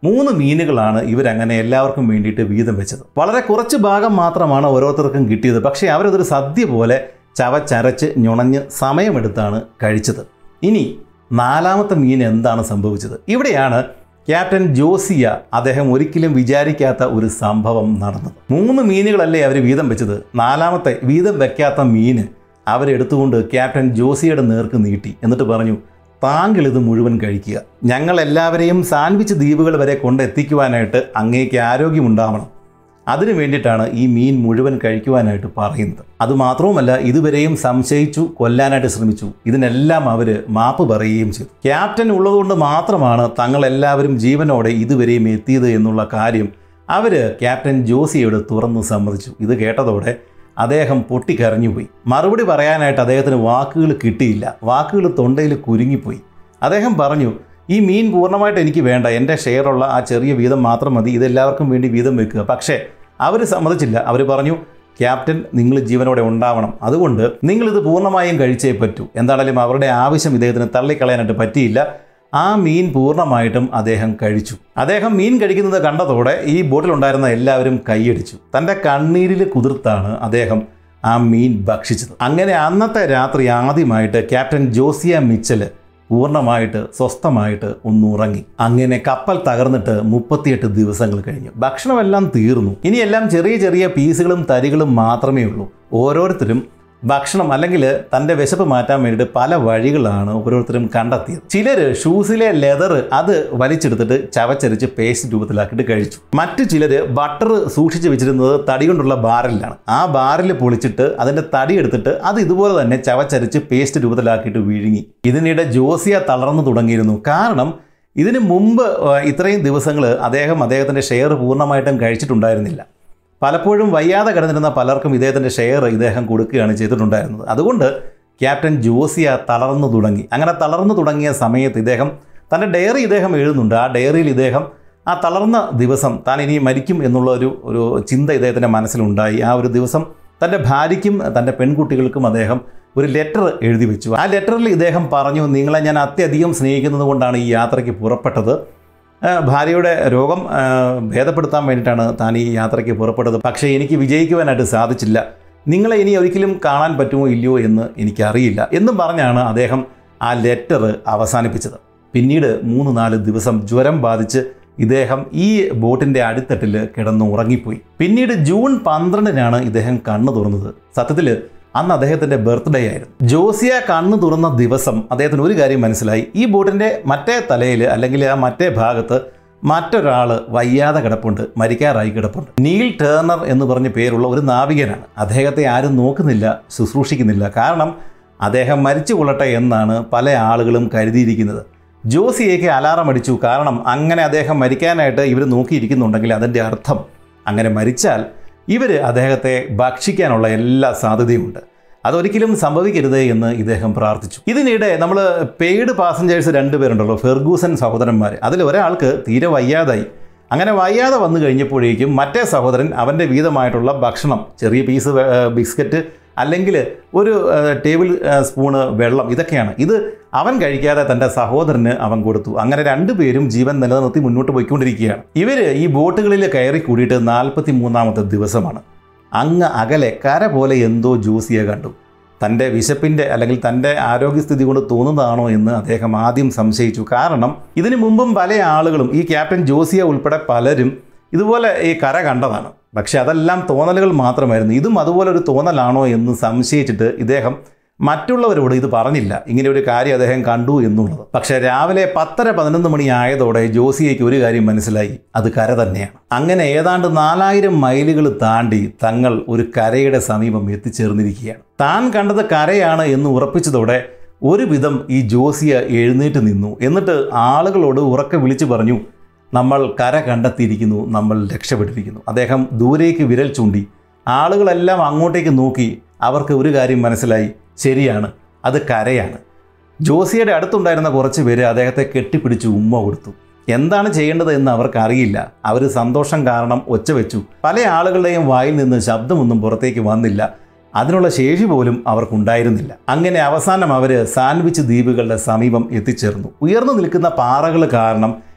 മൂന്ന് മീനുകളാണ് ഇവരങ്ങനെ എല്ലാവർക്കും വേണ്ടിയിട്ട് വീതം വെച്ചത് വളരെ കുറച്ച് ഭാഗം മാത്രമാണ് ഓരോരുത്തർക്കും കിട്ടിയത് പക്ഷേ അവരതൊരു സദ്യ പോലെ ചവച്ചരച്ച് ഞുണഞ്ഞ് സമയമെടുത്താണ് കഴിച്ചത് ഇനി നാലാമത്തെ മീൻ എന്താണ് സംഭവിച്ചത് ഇവിടെയാണ് ക്യാപ്റ്റൻ ജോസിയ അദ്ദേഹം ഒരിക്കലും വിചാരിക്കാത്ത ഒരു സംഭവം നടന്നത് മൂന്ന് മീനുകളല്ലേ അവർ വീതം വെച്ചത് നാലാമത്തെ വീതം വെക്കാത്ത മീന് അവരെടുത്തുകൊണ്ട് ക്യാപ്റ്റൻ ജോസിയുടെ നേർക്ക് നീട്ടി എന്നിട്ട് പറഞ്ഞു താങ്കൾ ഇത് മുഴുവൻ കഴിക്കുക ഞങ്ങൾ എല്ലാവരെയും സാൻഡ്വിച്ച് ദ്വീപുകൾ വരെ കൊണ്ടെത്തിക്കുവാനായിട്ട് അങ്ങേക്ക് ആരോഗ്യമുണ്ടാവണം അതിനു വേണ്ടിയിട്ടാണ് ഈ മീൻ മുഴുവൻ കഴിക്കുവാനായിട്ട് പറയുന്നത് അതുമാത്രവുമല്ല ഇതുവരെയും സംശയിച്ചു കൊല്ലാനായിട്ട് ശ്രമിച്ചു ഇതിനെല്ലാം അവർ മാപ്പ് പറയുകയും ചെയ്തു ക്യാപ്റ്റൻ ഉള്ളതുകൊണ്ട് മാത്രമാണ് തങ്ങളെല്ലാവരും ജീവനോടെ ഇതുവരെയും എത്തിയത് എന്നുള്ള കാര്യം അവർ ക്യാപ്റ്റൻ ജോസിയോട് തുറന്നു സമ്മതിച്ചു ഇത് കേട്ടതോടെ അദ്ദേഹം പൊട്ടിക്കരഞ്ഞുപോയി മറുപടി പറയാനായിട്ട് അദ്ദേഹത്തിന് വാക്കുകൾ കിട്ടിയില്ല വാക്കുകൾ തൊണ്ടയിൽ കുരുങ്ങിപ്പോയി അദ്ദേഹം പറഞ്ഞു ഈ മീൻ പൂർണ്ണമായിട്ട് എനിക്ക് വേണ്ട എൻ്റെ ഷെയറുള്ള ആ ചെറിയ വീതം മാത്രം മതി ഇതെല്ലാവർക്കും വേണ്ടി വീതം വെക്കുക പക്ഷേ അവർ സമ്മതിച്ചില്ല അവർ പറഞ്ഞു ക്യാപ്റ്റൻ നിങ്ങൾ ജീവനോടെ ഉണ്ടാവണം അതുകൊണ്ട് നിങ്ങളിത് പൂർണ്ണമായും കഴിച്ചേ പറ്റൂ എന്താണെങ്കിലും അവരുടെ ആവശ്യം ഇദ്ദേഹത്തിന് തള്ളിക്കളയാനായിട്ട് പറ്റിയില്ല ആ മീൻ പൂർണ്ണമായിട്ടും അദ്ദേഹം കഴിച്ചു അദ്ദേഹം മീൻ കഴിക്കുന്നത് കണ്ടതോടെ ഈ ബോട്ടിലുണ്ടായിരുന്ന എല്ലാവരും കൈയടിച്ചു തൻ്റെ കണ്ണീരിൽ കുതിർത്താണ് അദ്ദേഹം ആ മീൻ ഭക്ഷിച്ചത് അങ്ങനെ അന്നത്തെ രാത്രി ആദ്യമായിട്ട് ക്യാപ്റ്റൻ ജോസിയ മിച്ചല് പൂർണ്ണമായിട്ട് സ്വസ്ഥമായിട്ട് ഒന്നുറങ്ങി അങ്ങനെ കപ്പൽ തകർന്നിട്ട് മുപ്പത്തിയെട്ട് ദിവസങ്ങൾ കഴിഞ്ഞു ഭക്ഷണമെല്ലാം തീർന്നു ഇനിയെല്ലാം ചെറിയ ചെറിയ പീസുകളും തരികളും മാത്രമേ ഉള്ളൂ ഓരോരുത്തരും ഭക്ഷണം അല്ലെങ്കിൽ തൻ്റെ വിശപ്പ് മാറ്റാൻ വേണ്ടിയിട്ട് പല വഴികളാണ് ഓരോരുത്തരും കണ്ടെത്തിയത് ചിലർ ഷൂസിലെ ലെതർ അത് വലിച്ചെടുത്തിട്ട് ചവച്ചരിച്ച് പേസ്റ്റ് രൂപത്തിലാക്കിയിട്ട് കഴിച്ചു മറ്റു ചിലർ ബട്ടർ സൂക്ഷിച്ച് വെച്ചിരുന്നത് തടി കൊണ്ടുള്ള ബാരലിലാണ് ആ ബാരൽ പൊളിച്ചിട്ട് അതിൻ്റെ തടി എടുത്തിട്ട് അത് ഇതുപോലെ തന്നെ ചവച്ചരിച്ച് പേസ്റ്റ് രൂപത്തിലാക്കിയിട്ട് വിഴുങ്ങി ഇതിനിടെ ജോസിയ തളർന്നു തുടങ്ങിയിരുന്നു കാരണം ഇതിനു മുമ്പ് ഏഹ്, ഇത്രയും ദിവസങ്ങൾ അദ്ദേഹം അദ്ദേഹത്തിൻ്റെ ഷെയർ പൂർണ്ണമായിട്ടും കഴിച്ചിട്ടുണ്ടായിരുന്നില്ല പലപ്പോഴും വയ്യാതെ കിടന്നിരുന്ന പലർക്കും ഇദ്ദേഹത്തിൻ്റെ ഷെയർ ഇദ്ദേഹം കൊടുക്കുകയാണ് ചെയ്തിട്ടുണ്ടായിരുന്നത് അതുകൊണ്ട് ക്യാപ്റ്റൻ ജോസിയ തളർന്നു തുടങ്ങി അങ്ങനെ തളർന്നു തുടങ്ങിയ സമയത്ത് ഇദ്ദേഹം തൻ്റെ ഡയറി ഇദ്ദേഹം എഴുതുന്നുണ്ട് ആ ഡയറിയിൽ ഇദ്ദേഹം ആ തളർന്ന ദിവസം താൻ ഇനി മരിക്കും എന്നുള്ള ഒരു ഒരു ചിന്ത ഇദ്ദേഹത്തിൻ്റെ മനസ്സിലുണ്ടായി ആ ഒരു ദിവസം തൻ്റെ ഭാര്യയ്ക്കും തൻ്റെ പെൺകുട്ടികൾക്കും അദ്ദേഹം ഒരു ലെറ്റർ എഴുതി വെച്ചു ആ ലെറ്ററിൽ ഇദ്ദേഹം പറഞ്ഞു നിങ്ങളെ ഞാൻ അത്യധികം സ്നേഹിക്കുന്നത് കൊണ്ടാണ് ഈ യാത്രയ്ക്ക് പുറപ്പെട്ടത് ആ, ഭാര്യയുടെ രോഗം ആ, ഭേദപ്പെടുത്താൻ വേണ്ടിയിട്ടാണ് താൻ ഈ യാത്രയ്ക്ക് പുറപ്പെട്ടത് പക്ഷേ എനിക്ക് വിജയിക്കുവാനായിട്ട് സാധിച്ചില്ല നിങ്ങളെ ഇനി ഒരിക്കലും കാണാൻ പറ്റുമോ ഇല്ലയോ എന്ന് എനിക്കറിയില്ല എന്നും പറഞ്ഞാണ് അദ്ദേഹം ആ ലെറ്റർ അവസാനിപ്പിച്ചത് പിന്നീട് മൂന്ന് നാല് ദിവസം ജ്വരം ബാധിച്ച് ഇദ്ദേഹം ഈ ബോട്ടിൻ്റെ അടിത്തട്ടിൽ കിടന്ന് ഉറങ്ങിപ്പോയി പിന്നീട് ജൂൺ പന്ത്രണ്ടിനാണ് ഇദ്ദേഹം കണ്ണു തുറന്നത് സത്യത്തിൽ അന്ന് അദ്ദേഹത്തിൻ്റെ ബർത്ത്ഡേ ആയിരുന്നു ജോസിയ കണ്ണു തുറന്ന ദിവസം അദ്ദേഹത്തിന് ഒരു കാര്യം മനസ്സിലായി ഈ ബോട്ടിൻ്റെ മറ്റേ തലയിൽ അല്ലെങ്കിൽ ആ മറ്റേ ഭാഗത്ത് മറ്റൊരാൾ വയ്യാതെ കിടപ്പുണ്ട് മരിക്കാറായി കിടപ്പുണ്ട് നീൽ ടേർണർ എന്ന് പറഞ്ഞ പേരുള്ള ഒരു നാവികനാണ് അദ്ദേഹത്തെ ആരും നോക്കുന്നില്ല ശുശ്രൂഷിക്കുന്നില്ല കാരണം അദ്ദേഹം മരിച്ചു കൊള്ളട്ടെ എന്നാണ് പല ആളുകളും കരുതിയിരിക്കുന്നത് ജോസിയേക്ക് അലാറം അടിച്ചു കാരണം അങ്ങനെ അദ്ദേഹം മരിക്കാനായിട്ട് ഇവർ നോക്കിയിരിക്കുന്നുണ്ടെങ്കിൽ അതിൻ്റെ അർത്ഥം അങ്ങനെ മരിച്ചാൽ ഇവർ അദ്ദേഹത്തെ ഭക്ഷിക്കാനുള്ള എല്ലാ സാധ്യതയുമുണ്ട് അതൊരിക്കലും സംഭവിക്കരുത് എന്ന് ഇദ്ദേഹം പ്രാർത്ഥിച്ചു ഇതിനിടെ നമ്മൾ പെയ്ഡ് പാസഞ്ചേഴ്സ് രണ്ടുപേരുണ്ടല്ലോ ഫെർഗൂസൻ സഹോദരന്മാർ അതിൽ ഒരാൾക്ക് തീരെ വയ്യാതായി അങ്ങനെ വയ്യാതെ വന്നു കഴിഞ്ഞപ്പോഴേക്കും മറ്റേ സഹോദരൻ അവൻ്റെ വീതമായിട്ടുള്ള ഭക്ഷണം ചെറിയ പീസ് വെ- ഏ, ബിസ്ക്കറ്റ് അല്ലെങ്കിൽ ഒരു ഏ, ടേബിൾ ഏ, സ്പൂണ് വെള്ളം ഇതൊക്കെയാണ് ഇത് അവൻ കഴിക്കാതെ തൻ്റെ സഹോദരന് അവൻ കൊടുത്തു അങ്ങനെ രണ്ടുപേരും ജീവൻ നിലനിർത്തി മുന്നോട്ട് പോയിക്കൊണ്ടിരിക്കുകയാണ് ഇവർ ഈ ബോട്ടുകളിൽ കയറി കൂടിയിട്ട് നാൽപ്പത്തി മൂന്നാമത്തെ ദിവസമാണ് അങ്ങ് അകലെ കര പോലെ എന്തോ ജോസിയെ കണ്ടു തൻ്റെ വിശപ്പിൻ്റെ അല്ലെങ്കിൽ തൻ്റെ ആരോഗ്യസ്ഥിതി കൊണ്ട് തോന്നുന്നതാണോ എന്ന് അദ്ദേഹം ആദ്യം സംശയിച്ചു കാരണം ഇതിനു മുമ്പും പല ആളുകളും ഈ ക്യാപ്റ്റൻ ജോസിയ ഉൾപ്പെടെ പലരും ഇതുപോലെ ഈ കര കണ്ടതാണ് പക്ഷെ അതെല്ലാം തോന്നലുകൾ മാത്രമായിരുന്നു ഇതും അതുപോലെ ഒരു തോന്നലാണോ എന്ന് സംശയിച്ചിട്ട് ഇദ്ദേഹം മറ്റുള്ളവരോട് ഇത് പറഞ്ഞില്ല ഇങ്ങനെ ഒരു കാര്യം അദ്ദേഹം കണ്ടു എന്നുള്ളത് പക്ഷേ രാവിലെ പത്തര പതിനൊന്ന് മണി ആയതോടെ ജോസിയയ്ക്ക് ഒരു കാര്യം മനസ്സിലായി അത് കര തന്നെയാണ് അങ്ങനെ ഏതാണ്ട് നാലായിരം മൈലുകൾ താണ്ടി തങ്ങൾ ഒരു കരയുടെ സമീപം എത്തിച്ചേർന്നിരിക്കുകയാണ് താൻ കണ്ടത് കരയാണ് എന്ന് ഉറപ്പിച്ചതോടെ ഒരുവിധം ഈ ജോസിയ എഴുന്നേറ്റ് നിന്നു എന്നിട്ട് ആളുകളോട് ഉറക്കെ വിളിച്ചു പറഞ്ഞു നമ്മൾ കര കണ്ടെത്തിയിരിക്കുന്നു നമ്മൾ രക്ഷപ്പെട്ടിരിക്കുന്നു അദ്ദേഹം ദൂരേക്ക് വിരൽ ചൂണ്ടി ആളുകളെല്ലാം അങ്ങോട്ടേക്ക് നോക്കി അവർക്ക് ഒരു കാര്യം മനസ്സിലായി ശരിയാണ് അത് കരയാണ് ജോസിയുടെ അടുത്തുണ്ടായിരുന്ന കുറച്ച് പേര് അദ്ദേഹത്തെ കെട്ടിപ്പിടിച്ച് ഉമ്മ കൊടുത്തു എന്താണ് ചെയ്യേണ്ടത് എന്ന് അവർക്ക് അറിയില്ല അവർ സന്തോഷം കാരണം ഒച്ച വെച്ചു പല ആളുകളുടെയും വായിൽ നിന്ന് ശബ്ദമൊന്നും പുറത്തേക്ക് വന്നില്ല അതിനുള്ള ശേഷി പോലും അവർക്കുണ്ടായിരുന്നില്ല അങ്ങനെ അവസാനം അവർ സാൻഡ്വിച്ച് ദ്വീപുകളുടെ സമീപം എത്തിച്ചേർന്നു ഉയർന്നു നിൽക്കുന്ന പാറകൾ കാരണം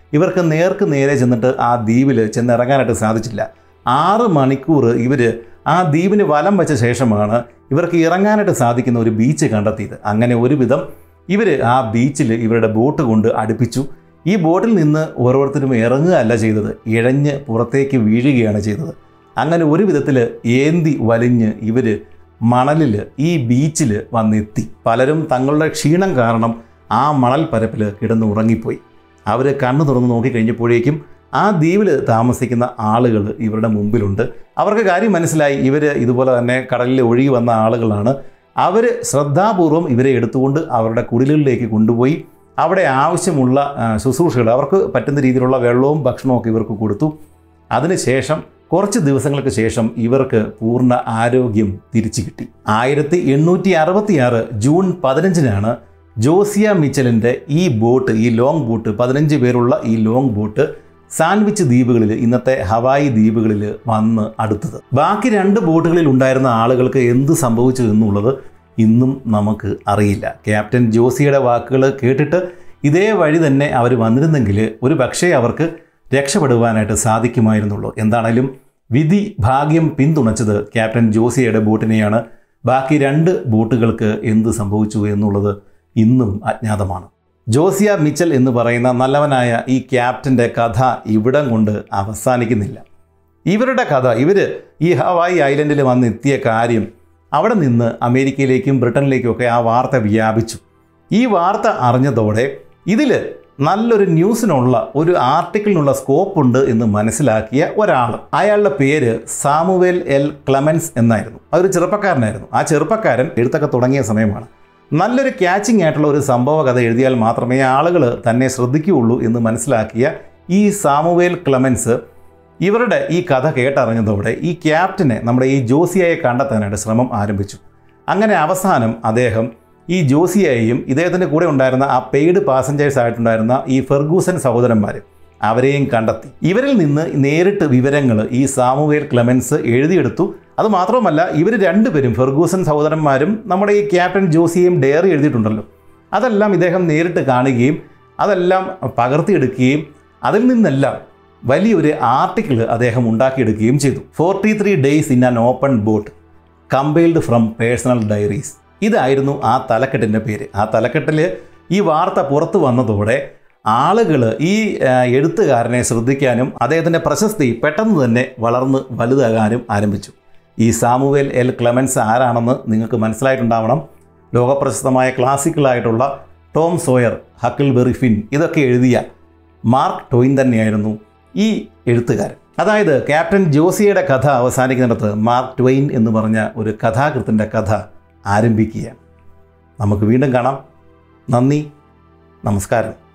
ഇവർക്ക് നേർക്ക് നേരെ ചെന്നിട്ട് ആ ദ്വീപിൽ ചെന്നിറങ്ങാനായിട്ട് സാധിച്ചില്ല ആറ് മണിക്കൂർ ഇവർ ആ ദ്വീപിന് വലം വെച്ച ശേഷമാണ് ഇവർക്ക് ഇറങ്ങാനായിട്ട് സാധിക്കുന്ന ഒരു ബീച്ച് കണ്ടെത്തിയത് അങ്ങനെ ഒരുവിധം ഇവർ ആ ബീച്ചിൽ ഇവരുടെ ബോട്ട് കൊണ്ട് അടുപ്പിച്ചു ഈ ബോട്ടിൽ നിന്ന് ഓരോരുത്തരും ഇറങ്ങുകയല്ല ചെയ്തത് ഇഴഞ്ഞ് പുറത്തേക്ക് വീഴുകയാണ് ചെയ്തത് അങ്ങനെ ഒരു വിധത്തിൽ ഏന്തി വലിഞ്ഞ് ഇവർ മണലിൽ ഈ ബീച്ചിൽ വന്നെത്തി പലരും തങ്ങളുടെ ക്ഷീണം കാരണം ആ മണൽ പരപ്പിൽ കിടന്ന് ഉറങ്ങിപ്പോയി അവർ കണ്ണു തുറന്ന് നോക്കിക്കഴിഞ്ഞപ്പോഴേക്കും ആ ദ്വീപിൽ താമസിക്കുന്ന ആളുകൾ ഇവരുടെ മുമ്പിലുണ്ട് അവർക്ക് കാര്യം മനസ്സിലായി ഇവർ ഇതുപോലെ തന്നെ കടലിൽ ഒഴുകി വന്ന ആളുകളാണ് അവർ ശ്രദ്ധാപൂർവം ഇവരെ എടുത്തുകൊണ്ട് അവരുടെ കുടിലുകളിലേക്ക് കൊണ്ടുപോയി അവിടെ ആവശ്യമുള്ള ആ, ശുശ്രൂഷകൾ അവർക്ക് പറ്റുന്ന രീതിയിലുള്ള വെള്ളവും ഭക്ഷണവും ഒക്കെ ഇവർക്ക് കൊടുത്തു അതിനുശേഷം കുറച്ച് ദിവസങ്ങൾക്ക് ശേഷം ഇവർക്ക് പൂർണ്ണ ആരോഗ്യം തിരിച്ചു കിട്ടി ആയിരത്തി എണ്ണൂറ്റി അറുപത്തിയാറ് ജൂൺ പതിനഞ്ചിനാണ് ജോസിയ മിച്ചലിൻ്റെ ഈ ബോട്ട് ഈ ലോങ് ബോട്ട് പതിനഞ്ച് പേരുള്ള ഈ ലോങ് ബോട്ട് സാൻഡ്വിച്ച് ദ്വീപുകളിൽ ഇന്നത്തെ ഹവായി ദ്വീപുകളിൽ വന്ന് അടുത്തത് ബാക്കി രണ്ട് ബോട്ടുകളിൽ ഉണ്ടായിരുന്ന ആളുകൾക്ക് എന്ത് സംഭവിച്ചു എന്നുള്ളത് ഇന്നും നമുക്ക് അറിയില്ല ക്യാപ്റ്റൻ ജോസിയുടെ വാക്കുകൾ കേട്ടിട്ട് ഇതേ വഴി തന്നെ അവർ വന്നിരുന്നെങ്കിൽ ഒരു പക്ഷേ അവർക്ക് രക്ഷപ്പെടുവാനായിട്ട് സാധിക്കുമായിരുന്നുള്ളൂ എന്താണേലും വിധി ഭാഗ്യം പിന്തുണച്ചത് ക്യാപ്റ്റൻ ജോസിയുടെ ബോട്ടിനെയാണ് ബാക്കി രണ്ട് ബോട്ടുകൾക്ക് എന്ത് സംഭവിച്ചു എന്നുള്ളത് ഇന്നും അജ്ഞാതമാണ് ജോസിയ മിച്ചൽ എന്ന് പറയുന്ന നല്ലവനായ ഈ ക്യാപ്റ്റൻ്റെ കഥ ഇവിടം കൊണ്ട് അവസാനിക്കുന്നില്ല ഇവരുടെ കഥ ഇവർ ഈ ഹവായി ഐലൻഡിൽ വന്നെത്തിയ കാര്യം അവിടെ നിന്ന് അമേരിക്കയിലേക്കും ബ്രിട്ടനിലേക്കും ഒക്കെ ആ വാർത്ത വ്യാപിച്ചു ഈ വാർത്ത അറിഞ്ഞതോടെ ഇതിൽ നല്ലൊരു ന്യൂസിനുള്ള ഒരു ആർട്ടിക്കിളിനുള്ള സ്കോപ്പ് ഉണ്ട് എന്ന് മനസ്സിലാക്കിയ ഒരാൾ അയാളുടെ പേര് സാമുവേൽ എൽ ക്ലമൻസ് എന്നായിരുന്നു അതൊരു ചെറുപ്പക്കാരനായിരുന്നു ആ ചെറുപ്പക്കാരൻ എഴുത്തൊക്കെ തുടങ്ങിയ സമയമാണ് നല്ലൊരു ക്യാച്ചിങ് ആയിട്ടുള്ള ഒരു സംഭവ കഥ എഴുതിയാൽ മാത്രമേ ആളുകൾ തന്നെ ശ്രദ്ധിക്കുകയുള്ളൂ എന്ന് മനസ്സിലാക്കിയ ഈ സാമുവേൽ ക്ലമൻസ് ഇവരുടെ ഈ കഥ കേട്ടറിഞ്ഞതോടെ ഈ ക്യാപ്റ്റനെ നമ്മുടെ ഈ ജോസിയയെ കണ്ടെത്താനായിട്ട് ശ്രമം ആരംഭിച്ചു അങ്ങനെ അവസാനം അദ്ദേഹം ഈ ജോസിയയെയും ഇദ്ദേഹത്തിൻ്റെ കൂടെ ഉണ്ടായിരുന്ന ആ പെയ്ഡ് പാസഞ്ചേഴ്സ് ആയിട്ടുണ്ടായിരുന്ന ഈ ഫെർഗൂസൻ സഹോദരന്മാർ അവരെയും കണ്ടെത്തി ഇവരിൽ നിന്ന് നേരിട്ട് വിവരങ്ങൾ ഈ സാമുവേൽ ക്ലെമൻസ് എഴുതിയെടുത്തു അതുമാത്രമല്ല ഇവർ രണ്ടുപേരും ഫെർഗൂസൻ സഹോദരന്മാരും നമ്മുടെ ഈ ക്യാപ്റ്റൻ ജോസിയെയും ഡയറി എഴുതിയിട്ടുണ്ടല്ലോ അതെല്ലാം ഇദ്ദേഹം നേരിട്ട് കാണുകയും അതെല്ലാം പകർത്തിയെടുക്കുകയും അതിൽ നിന്നെല്ലാം വലിയൊരു ആർട്ടിക്കിൾ അദ്ദേഹം ഉണ്ടാക്കിയെടുക്കുകയും ചെയ്തു forty three days in an open boat compiled from personal diaries ഇതായിരുന്നു ആ തലക്കെട്ടിൻ്റെ പേര് ആ തലക്കെട്ടിൽ ഈ വാർത്ത പുറത്തു വന്നതോടെ ആളുകൾ ഈ ആ, എഴുത്തുകാരനെ ശ്രദ്ധിക്കാനും അദ്ദേഹത്തിൻ്റെ പ്രശസ്തി പെട്ടെന്ന് തന്നെ വളർന്ന് വലുതാകാനും ആരംഭിച്ചു ഈ സാമുവേൽ എൽ ക്ലെമൻസ് ആരാണെന്ന് നിങ്ങൾക്ക് മനസ്സിലായിട്ടുണ്ടാവണം ലോകപ്രശസ്തമായ ക്ലാസിക്കലായിട്ടുള്ള ടോം സോയർ ഹക്കിൾ ബെറിഫിൻ ഇതൊക്കെ എഴുതിയ മാർക്ക് ടോയിൻ തന്നെയായിരുന്നു ഈ എഴുത്തുകാരൻ അതായത് ക്യാപ്റ്റൻ ജോസിയുടെ കഥ അവസാനിക്കുന്നിടത്ത് മാർക്ക് ട്വെയിൻ എന്ന് പറഞ്ഞ ഒരു കഥാകൃത്തിൻ്റെ കഥ ആരംഭിക്കുകയാണ് നമുക്ക് വീണ്ടും കാണാം നന്ദി നമസ്കാരം